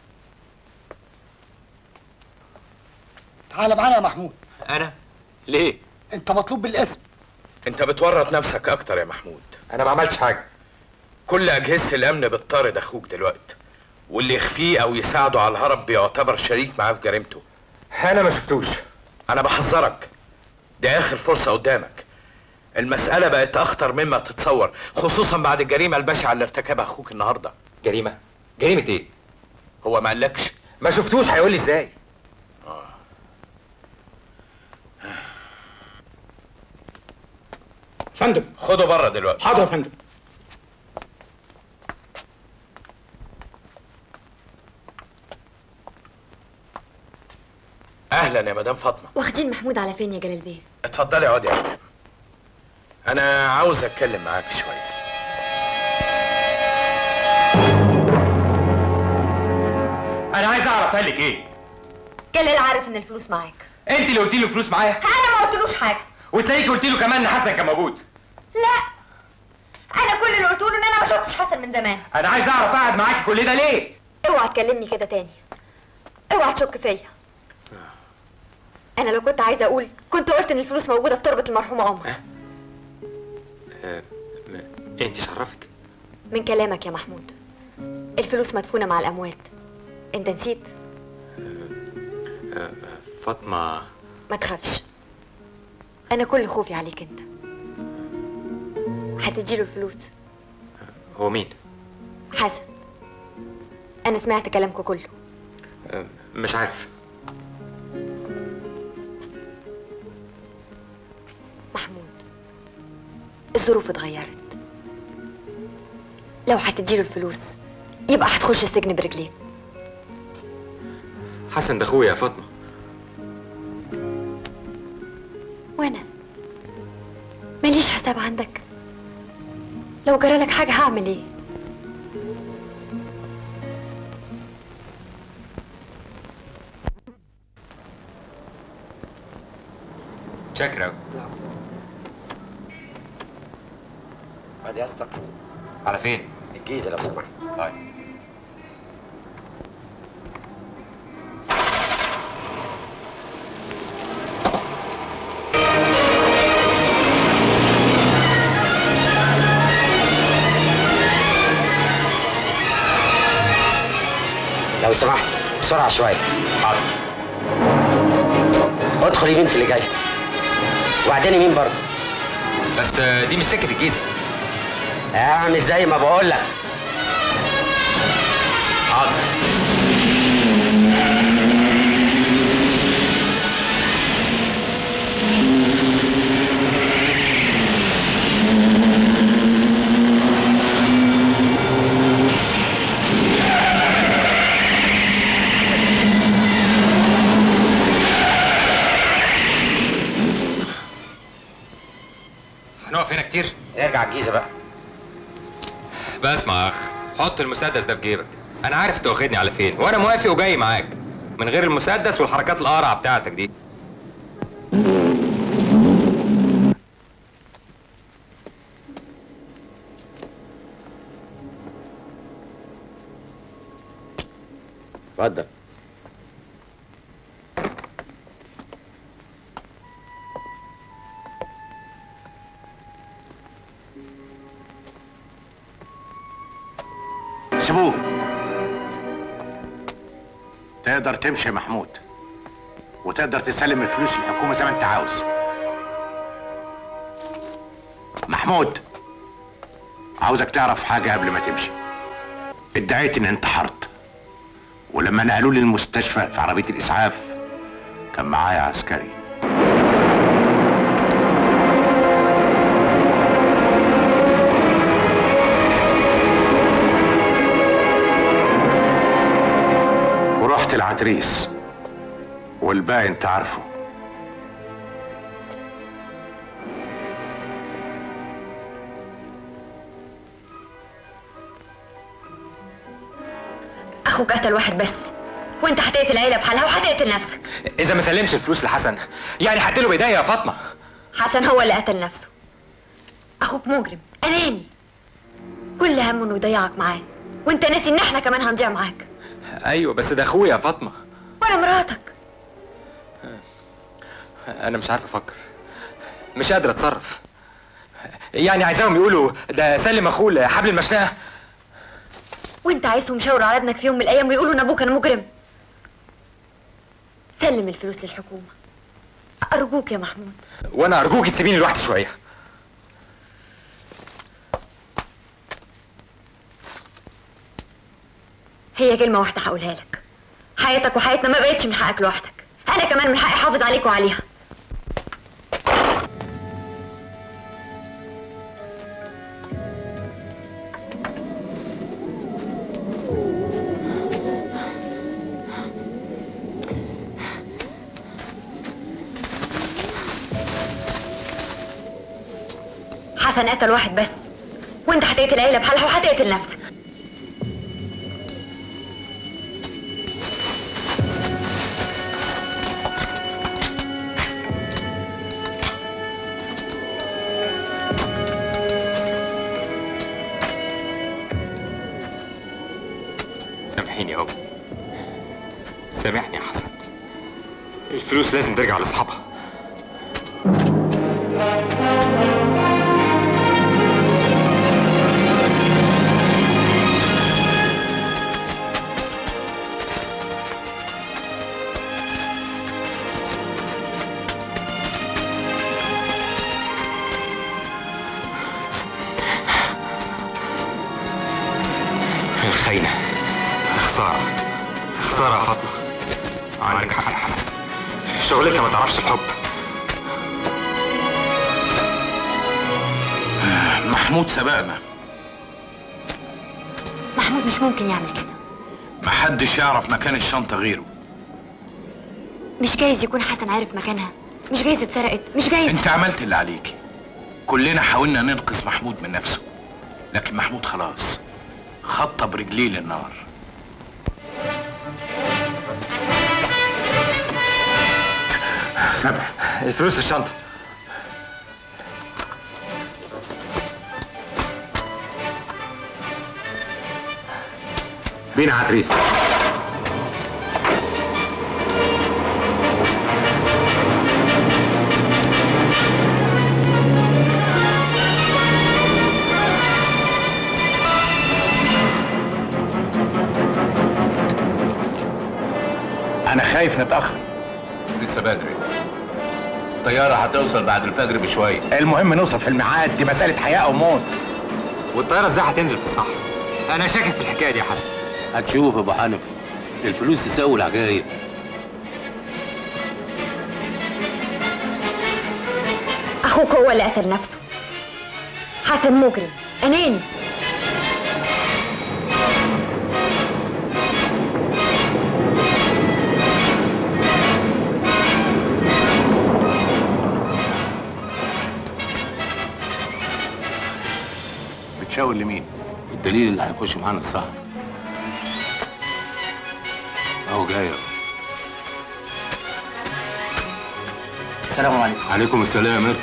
تعال معانا يا محمود
انا ليه
انت مطلوب بالاسم
انت بتورط نفسك اكتر يا محمود
انا ما عملتش حاجه
كل اجهزه الامن بتطارد اخوك دلوقتي واللي يخفيه او يساعده على الهرب بيعتبر شريك معاه في جريمته
انا ما شفتوش
انا بحذرك دي اخر فرصه قدامك المسألة بقت أخطر مما تتصور خصوصا بعد الجريمة البشعة اللي ارتكبها أخوك النهاردة
جريمة؟ جريمة إيه؟
هو ما قالكش
ما شفتوش هيقول لي إزاي؟
فندم
خده بره دلوقتي
حاضر يا فندم
أهلا يا مدام فاطمة
واخدين محمود على فين يا جلال بيه
اتفضلي اقعدي يا مدام أنا عاوز أتكلم معاك شوية
أنا عايز أعرف قال لك إيه؟
جلال عارف ان الفلوس معاك
أنت اللي قلت له فلوس معايا
انا ما قلتلوش حاجه
وتلاقيك قلت له كمان إن حسن كان موجود
لا انا كل اللي قلته له ان انا ما شفتش حسن من زمان
أنا عايز أعرف قاعد معاكي كل ده ليه؟
اوعى تكلمني كده تاني اوعى تشك فيا انا لو كنت عايزه اقول كنت قلت ان الفلوس موجوده في تربه المرحومه امك
أه أنت شرفك
من كلامك يا محمود الفلوس مدفونه مع الاموات انت نسيت
أه فاطمة
ما تخافش انا كل خوفي عليك انت هتديله الفلوس
هو مين؟
حسن انا سمعت كلامكم كله
أه مش عارف
محمود الظروف اتغيرت لو هتديله الفلوس يبقى هتخش السجن برجليك
حسن ده أخويا يا فاطمة
وانا ماليش حساب عندك لو جرالك حاجة هعمل ايه
شاكر أوي
خد يا اسطى
على فين؟
الجيزه لو سمحت
طيب
لو سمحت بسرعه شويه
حاضر
ادخل يمين في اللي جاي وبعدين يمين برضه
بس آه، دي مش سكة الجيزة
اعمل زي ما بقول لك
حاضر كتير
ارجع الجيزه بقى
بسمع يا اخ حط المسدس ده في جيبك انا عارف انت واخدني على فين وانا موافق وجاي معاك من غير المسدس والحركات القرعه بتاعتك دي
اتفضل
سيبوه تقدر تمشي يا محمود وتقدر تسلم الفلوس للحكومه زي ما انت عاوز محمود عاوزك تعرف حاجه قبل ما تمشي ادعيت ان انتحرت ولما نقلوا لي المستشفى في عربيه الاسعاف كان معايا عسكري ورحت العتريس والباقي انت عارفه
اخوك قتل واحد بس وانت هتقتل العيله بحالها وهتقتل نفسك
اذا ما سلمش الفلوس لحسن يعني هديله بايديا يا فاطمه
حسن هو اللي قتل نفسه اخوك مجرم اناني كل همه انه يضيعك معاه وانت ناسي ان احنا كمان هنضيع معاك
ايوه بس ده اخويا يا فاطمه
وانا مراتك
انا مش عارف افكر مش قادر اتصرف يعني عايزاهم يقولوا ده سلم اخوه لحبل المشنقه
وانت عايزهم يشاوروا على ابنك في يوم من الايام ويقولوا ان ابوك كان مجرم سلم الفلوس للحكومه ارجوك يا محمود
وانا ارجوك تسيبيني لوحدي شويه
هي كلمه واحده هقولها لك حياتك وحياتنا ما بقتش من حقك لوحدك انا كمان من حقي احافظ عليك وعليها حسن قتل واحد بس وانت هتقتل العيله بحالها وهتقتل نفسك
سامحيني يا أبو سامحني يا حسن الفلوس لازم ترجع لاصحابها الخاينة خسارة خسارة يا فاطمة عندك حق يا حسن شغلتنا ما تعرفش الحب
محمود سبقنا
محمود مش ممكن يعمل كده
محدش يعرف مكان الشنطة غيره
مش جايز يكون حسن عارف مكانها مش جايز اتسرقت مش جايز
انت عملت اللي عليكي كلنا حاولنا ننقذ محمود من نفسه لكن محمود خلاص خطى برجليه للنار
سبع
الفلوس في الشنطة
بينا عتريس انا خايف نتاخر
لسه بدري الطيارة هتوصل بعد الفجر بشوية
المهم نوصل في الميعاد دي مساله حياه او موت
والطيارة ازاي هتنزل في الصحراء انا شاكك في الحكاية دي يا حسن
هتشوف يا ابو حنفي الفلوس تساوي العجايب
اخوك هو اللي قتل نفسه حسن مجرم اناني
بتشاور لمين
الدليل اللي هيخش معانا السهر اهو جاي أهو.
السلام عليكم
عليكم السلام اركب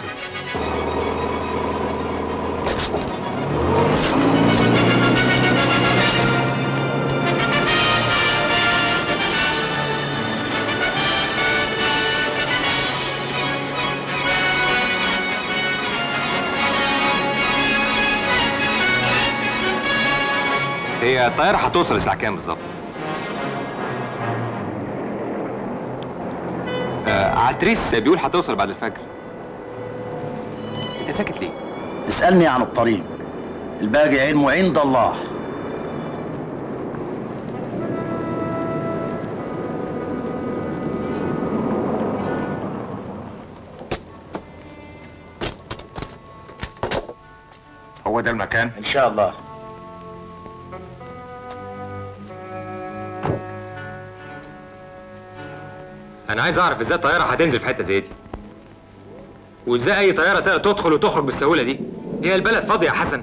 هي الطياره هتوصل الساعه كام بالظبط آه عتريس بيقول هتوصل بعد الفجر انت ساكت ليه
اسألني عن الطريق الباقي علمه عند الله
هو ده المكان
ان شاء الله
انا عايز اعرف ازاي الطياره هتنزل في حته زي دي وازاي اي طياره تقدر تدخل وتخرج بالسهوله دي هي البلد فاضيه يا حسن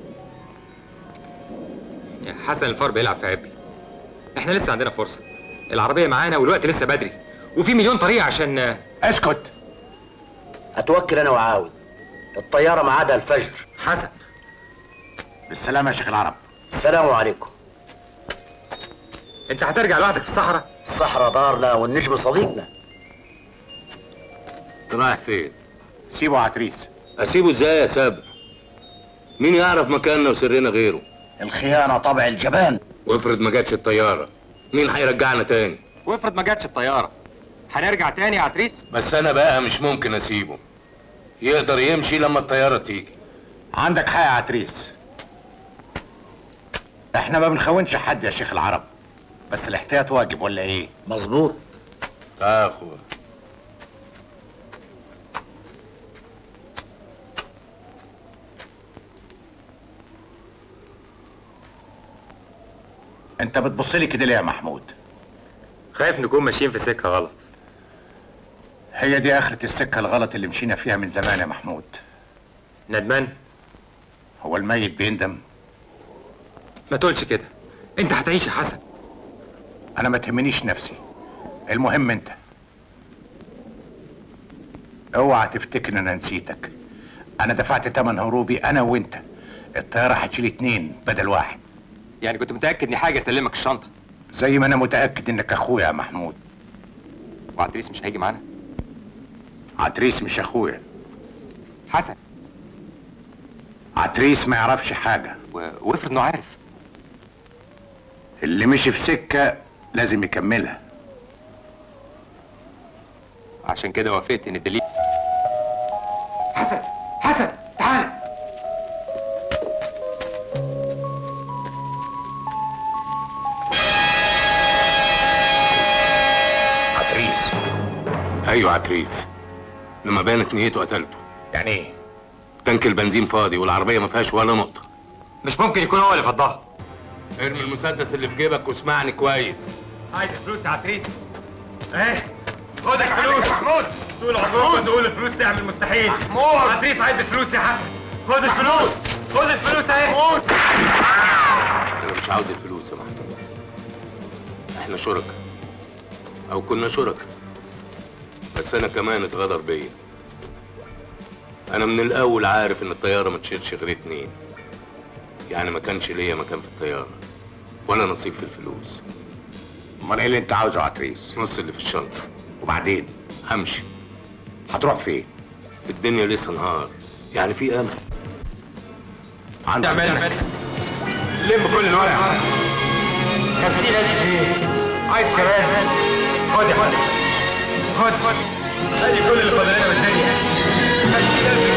يا حسن الفار بيلعب في عبي احنا لسه عندنا فرصه العربيه معانا والوقت لسه بدري وفي مليون طريقه عشان
اسكت
اتوكل انا وعاود الطيارة ميعادها الفجر
حسن
بالسلامه يا شيخ العرب
السلام عليكم
انت هترجع لوحدك في الصحراء
الصحراء دارنا والنجم صديقنا
انت رايح فين
سيبه عتريس
اسيبه ازاي يا سابر مين يعرف مكاننا وسرنا غيره
الخيانة طبع الجبان
وافرض ما جاتش الطياره مين هيرجعنا تاني
وافرض ما جاتش الطياره هنرجع تاني يا عتريس
بس انا بقى مش ممكن اسيبه يقدر يمشي لما الطياره تيجي
عندك حق يا عتريس احنا ما بنخونش حد يا شيخ العرب بس الاحتياط واجب ولا ايه
مظبوط
يا اخويا
انت بتبص لي كده ليه يا محمود
خايف نكون ماشيين في سكه غلط
هي دي اخرة السكة الغلط اللي مشينا فيها من زمان يا محمود
ندمان
هو الميت بيندم
ما تقولش كده انت هتعيش يا حسن
انا ما تهمنيش نفسي المهم انت اوعى تفتكر ان انا نسيتك انا دفعت تمن هروبي انا وانت الطيارة هتشيل اتنين بدل واحد
يعني كنت متاكد اني حاجه اسلمك الشنطه
زي ما انا متأكد انك اخويا يا محمود
وعتريس مش هيجي معانا
عتريس مش اخويا
حسن
عتريس ما يعرفش حاجة
و... وافرض انه عارف
اللي مشي في سكة لازم يكملها
عشان كده وافقت ان الدليل حسن حسن تعال
عتريس
ايوه عتريس لما بانت نيته قتلته
يعني ايه
تانك البنزين فاضي والعربيه ما فيهاش ولا نقطه
مش ممكن يكون هو اللي فضها
ارمي المسدس اللي في جيبك واسمعني كويس
عايز فلوس يا عتريس ايه خد الفلوس محمود طول عمركم تقول الفلوس تعمل مستحيل محمود عتريس عايز الفلوس يا حسن خد الفلوس خد الفلوس اهي
انا مش عاوز الفلوس يا محمود احنا شركاء او كنا شركاء بس انا كمان اتغدر بيا انا من الاول عارف ان الطياره ما تشيلش غير اتنين يعني ما كانش ليا مكان في الطياره ولا نصيب في الفلوس
امال ايه اللي انت عاوزه يا عتريس
نص اللي في الشنطه
وبعدين
همشي
هتروح فين
الدنيا لسه نهار يعني في امل
عندك
تعمل لم كل الورق يا حسن خمسين ألف جنيه عايز كمان خد يا حسن خد خد ادي كل اللي فاضل لنا من الدنيا خمسين ألف